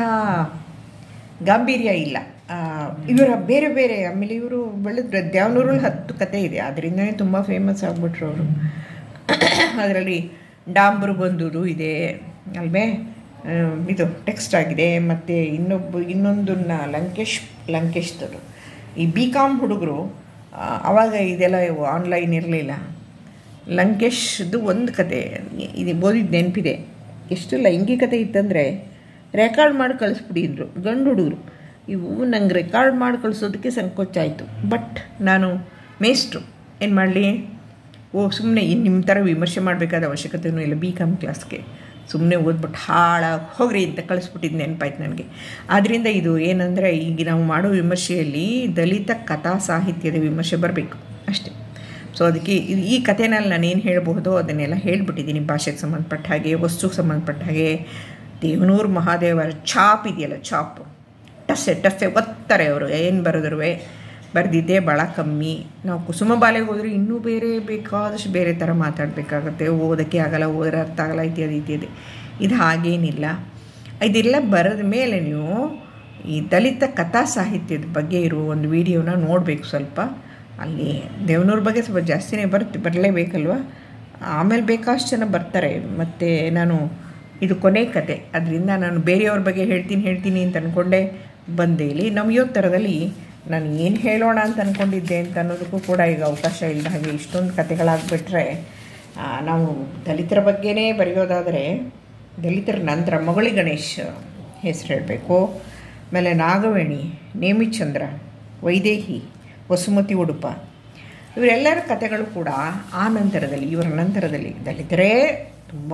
ಗಾಂಭೀರ್ಯ ಇಲ್ಲ ಆ, ಇವರ ಬೇರೆ ಬೇರೆ ಆಮೇಲೆ ಇವರು ಬೆಳೆದ್ರೆ ದ್ಯಾವನೂರಲ್ಲಿ ಹತ್ತು ಕತೆ ಇದೆ ಅದರಿಂದನೇ ತುಂಬ ಫೇಮಸ್ ಆಗಿಬಿಟ್ರು ಅವರು ಅದರಲ್ಲಿ ಡಾಂಬರು ಬಂದೂರು ಇದೆ ಅಲ್ವೇ ಆ, ಇದು ಟೆಕ್ಸ್ಟ್ ಆಗಿದೆ ಮತ್ತು ಇನ್ನೊಬ್ಬ ಇನ್ನೊಂದನ್ನ ಲಂಕೇಶ್ ಲಂಕೇಶ್ದವರು ಈ ಬಿ ಕಾಮ್ ಹುಡುಗರು ಆವಾಗ ಇದೆಲ್ಲ ಆನ್ಲೈನ್ ಇರಲಿಲ್ಲ ಲಂಕೇಶ್ದು ಒಂದು ಕತೆ ಇದು ಓದಿದ್ದು ನೆನಪಿದೆ ಎಷ್ಟು ಲೈಂಗಿಕತೆ ಇತ್ತಂದರೆ ರೆಕಾರ್ಡ್ ಮಾಡಿ ಕಳಿಸ್ಬಿಟ್ಟಿದ್ರು ಗಂಡು ಹುಡುಗರು ಇವು ನಂಗೆ ರೆಕಾರ್ಡ್ ಮಾಡಿ ಕಳಿಸೋದಕ್ಕೆ ಸಂಕೋಚ ಆಯಿತು ಬಟ್ ನಾನು ಮೇಸ್ಟ್ರು ಏನು ಮಾಡಲಿ ಓ ಸುಮ್ಮನೆ ನಿಮ್ಮ ಥರ ವಿಮರ್ಶೆ ಮಾಡಬೇಕಾದ ಅವಶ್ಯಕತೆಯೂ ಇಲ್ಲ ಬಿ ಕಾಮ್ ಕ್ಲಾಸ್ಗೆ ಸುಮ್ಮನೆ ಓದ್ಬಿಟ್ಟು ಹಾಳಾಗಿ ಹೋಗ್ರಿ ಅಂತ ಕಳಿಸ್ಬಿಟ್ಟಿದ್ದು ನೆನಪಾಯ್ತು ನನಗೆ ಆದ್ದರಿಂದ ಇದು ಏನಂದರೆ ಈಗ ನಾವು ಮಾಡೋ ವಿಮರ್ಶೆಯಲ್ಲಿ ದಲಿತ ಕಥಾ ಸಾಹಿತ್ಯದ ವಿಮರ್ಶೆ ಬರಬೇಕು ಅಷ್ಟೇ ಸೊ ಅದಕ್ಕೆ ಇದು- ಈ ಕಥೆನಲ್ಲಿ ನಾನು ಏನು ಹೇಳಬಹುದೋ ಅದನ್ನೆಲ್ಲ ಹೇಳ್ಬಿಟ್ಟಿದ್ದೀನಿ ಭಾಷೆಗೆ ಸಂಬಂಧಪಟ್ಟ ಹಾಗೆ ವಸ್ತುಗೆ ಸಂಬಂಧಪಟ್ಟ ಹಾಗೆ ದೇವನೂರು ಮಹಾದೇವರ ಛಾಪ್ ಇದೆಯಲ್ಲ ಛಾಪು ಟಸ್ಸೆ ಟಫೆ ಒತ್ತಾರೆ ಅವರು ಏನು ಬರೆದ್ರು ಬರೆದಿದ್ದೆ ಭಾಳ ಕಮ್ಮಿ ನಾವು ಕುಸುಮ ಬಾಲೆಗೆ ಹೋದರೆ ಇನ್ನೂ ಬೇರೆ ಬೇಕಾದಷ್ಟು ಬೇರೆ ಥರ ಮಾತಾಡಬೇಕಾಗತ್ತೆ ಓದೋಕ್ಕೆ ಆಗಲ್ಲ ಓದ್ರೆ ಅರ್ಥ ಆಗಲ್ಲ ಇತ್ಯಾದಿ ಇತ್ಯಾದಿ ಇದು ಹಾಗೇನಿಲ್ಲ ಇದೆಲ್ಲ ಬರೆದ ಮೇಲೆ ನೀವು ಈ ದಲಿತ ಕಥಾ ಸಾಹಿತ್ಯದ ಬಗ್ಗೆ ಇರುವ ಒಂದು ವಿಡಿಯೋನ ನೋಡಬೇಕು ಸ್ವಲ್ಪ ಅಲ್ಲಿ ದೇವನೂರ ಬಗ್ಗೆ ಸ್ವಲ್ಪ ಜಾಸ್ತಿನೇ ಬರುತ್ತೆ ಬರಲೇಬೇಕಲ್ವ ಆಮೇಲೆ ಬೇಕಾಷ್ಟು ಜನ ಬರ್ತಾರೆ ಮತ್ತು ನಾನು ಇದು ಕೊನೆ ಕತೆ ಅದರಿಂದ ನಾನು ಬೇರೆಯವ್ರ ಬಗ್ಗೆ ಹೇಳ್ತೀನಿ ಹೇಳ್ತೀನಿ ಅಂತ ಅಂದ್ಕೊಂಡೆ ಬಂದೆ ಇಲ್ಲಿ ನವಯೋತ್ತರದಲ್ಲಿ ನಾನು ಏನು ಹೇಳೋಣ ಅಂತ ಅಂದ್ಕೊಂಡಿದ್ದೆ ಅಂತ ಅನ್ನೋದಕ್ಕೂ ಕೂಡ ಈಗ ಅವಕಾಶ ಇಲ್ಲದ ಹಾಗೆ ಇಷ್ಟೊಂದು ಕತೆಗಳಾಗ್ಬಿಟ್ರೆ ಆ, ನಾವು ದಲಿತರ ಬಗ್ಗೆನೇ ಬರೆಯೋದಾದರೆ ದಲಿತರ ನಂತರ ಮಗಳಿ ಗಣೇಶ್ ಹೆಸರು ಹೇಳಬೇಕು ಆಮೇಲೆ ನಾಗವೇಣಿ ನೇಮಿಚಂದ್ರ ವೈದೇಹಿ ವಸುಮತಿ ಉಡುಪ ಇವರೆಲ್ಲರ ಕಥೆಗಳು ಕೂಡ ಆ ನಂತರದಲ್ಲಿ ಇವರ ನಂತರದಲ್ಲಿ ದಲಿತರೇ ತುಂಬ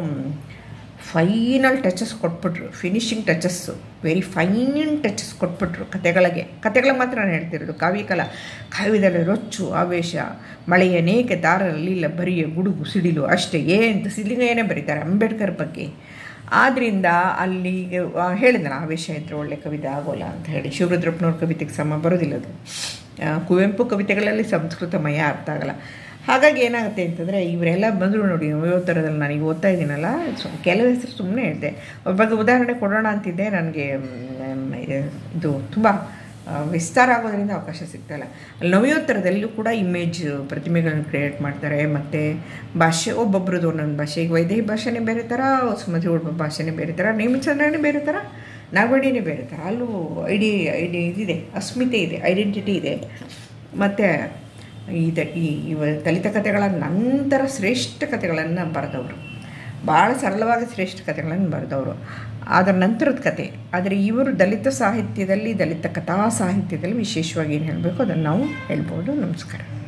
ಫೈನಲ್ ಟಚಸ್ ಕೊಟ್ಬಿಟ್ರು finishing touches very fine touches ಕೊಟ್ಬಿಟ್ರು ಕತೆಗಳಿಗೆ ಕತೆಗಳ ಮಾತ್ರ ನಾನು ಹೇಳ್ತಿರೋದು ಕಾವ್ಯಕಲ ಕಾವ್ಯದಲ್ಲಿ ರೊಚ್ಚು ಆವೇಶ ಮಳೆಯ ಅನೇಕ ದಾರರಲ್ಲಿ ಇಲ್ಲ ಬರಿಯ ಗುಡುಗು ಸಿಡಿಲು ಅಷ್ಟೇ ಏನು ಸಿಡಿಲಿಗೇನೆ ಬರೀತಾರೆ ಅಂಬೇಡ್ಕರ್ ಬಗ್ಗೆ ಆದ್ದರಿಂದ ಅಲ್ಲಿಗೆ ಹೇಳಿದ್ನಲ್ಲ ಆವೇಶ ಇದ್ದರೆ ಒಳ್ಳೆ ಕವಿತೆ ಆಗೋಲ್ಲ ಅಂತ ಹೇಳಿ ಶಿವರುದ್ರಪ್ಪನವ್ರ ಕವಿತೆಗೆ ಸಮ ಬರೋದಿಲ್ಲ ಅದು ಆ, ಕುವೆಂಪು ಕವಿತೆಗಳಲ್ಲಿ ಸಂಸ್ಕೃತಮಯ ಅರ್ಥ ಆಗಲ್ಲ ಹಾಗಾಗಿ ಏನಾಗುತ್ತೆ ಅಂತಂದರೆ ಇವರೆಲ್ಲ ಬಂದರು ನೋಡಿ ಥರದಲ್ಲಿ ನಾನೀಗ ಓದ್ತಾ ಇದ್ದೀನಲ್ಲ ಸೊ ಕೆಲವು ಹೆಸರು ಸುಮ್ಮನೆ ಹೇಳಿದೆ ಅವ್ರ ಬಗ್ಗೆ ಉದಾಹರಣೆ ಕೊಡೋಣ ಅಂತಿದ್ದೆ ನನಗೆ ಮ್, ಇದು ತುಂಬ ಆ, ವಿಸ್ತಾರ ಆಗೋದ್ರಿಂದ ಅವಕಾಶ ಸಿಗ್ತಾಯಿಲ್ಲ ಅಲ್ಲಿ ನವಯೋತ್ತರದಲ್ಲೂ ಕೂಡ ಇಮೇಜ್ ಪ್ರತಿಮೆಗಳನ್ನ ಕ್ರಿಯೇಟ್ ಮಾಡ್ತಾರೆ ಮತ್ತು ಭಾಷೆ ಒಬ್ಬೊಬ್ರದ್ದು ಒಂದೊಂದು ಭಾಷೆ ಈಗ ವೈದೇಹಿ ಭಾಷೆನೇ ಬೇರೆ ಥರ ಸುಮತಿ ಉಡುಪ ಭಾಷೆನೇ ಬೇರೆ ಥರ ನೇಮಿಚಂದ್ರನೇ ಬೇರೆ ಥರ ನಾಗವಡಿನೇ ಬೇರೆ ಥರ ಅಲ್ಲೂ ಐಡಿ ಐಡಿ ಇದಿದೆ ಅಸ್ಮಿತೆ ಇದೆ ಐಡೆಂಟಿಟಿ ಇದೆ ಮತ್ತು ಇದು ಈ ಇವ ದಲಿತ ಕಥೆಗಳ ನಂತರ ಶ್ರೇಷ್ಠ ಕಥೆಗಳನ್ನು ಬರೆದವರು ಭಾಳ ಸರಳವಾಗಿ ಶ್ರೇಷ್ಠ ಕಥೆಗಳನ್ನು ಬರೆದವರು ಅದರ ನಂತರದ ಕತೆ ಆದರೆ ಇವರು ದಲಿತ ಸಾಹಿತ್ಯದಲ್ಲಿ ದಲಿತ ಕಥಾ ಸಾಹಿತ್ಯದಲ್ಲಿ ವಿಶೇಷವಾಗಿ ಏನು ಹೇಳಬೇಕು ಅದನ್ನು ನಾವು ಹೇಳ್ಬೋದು ನಮಸ್ಕಾರ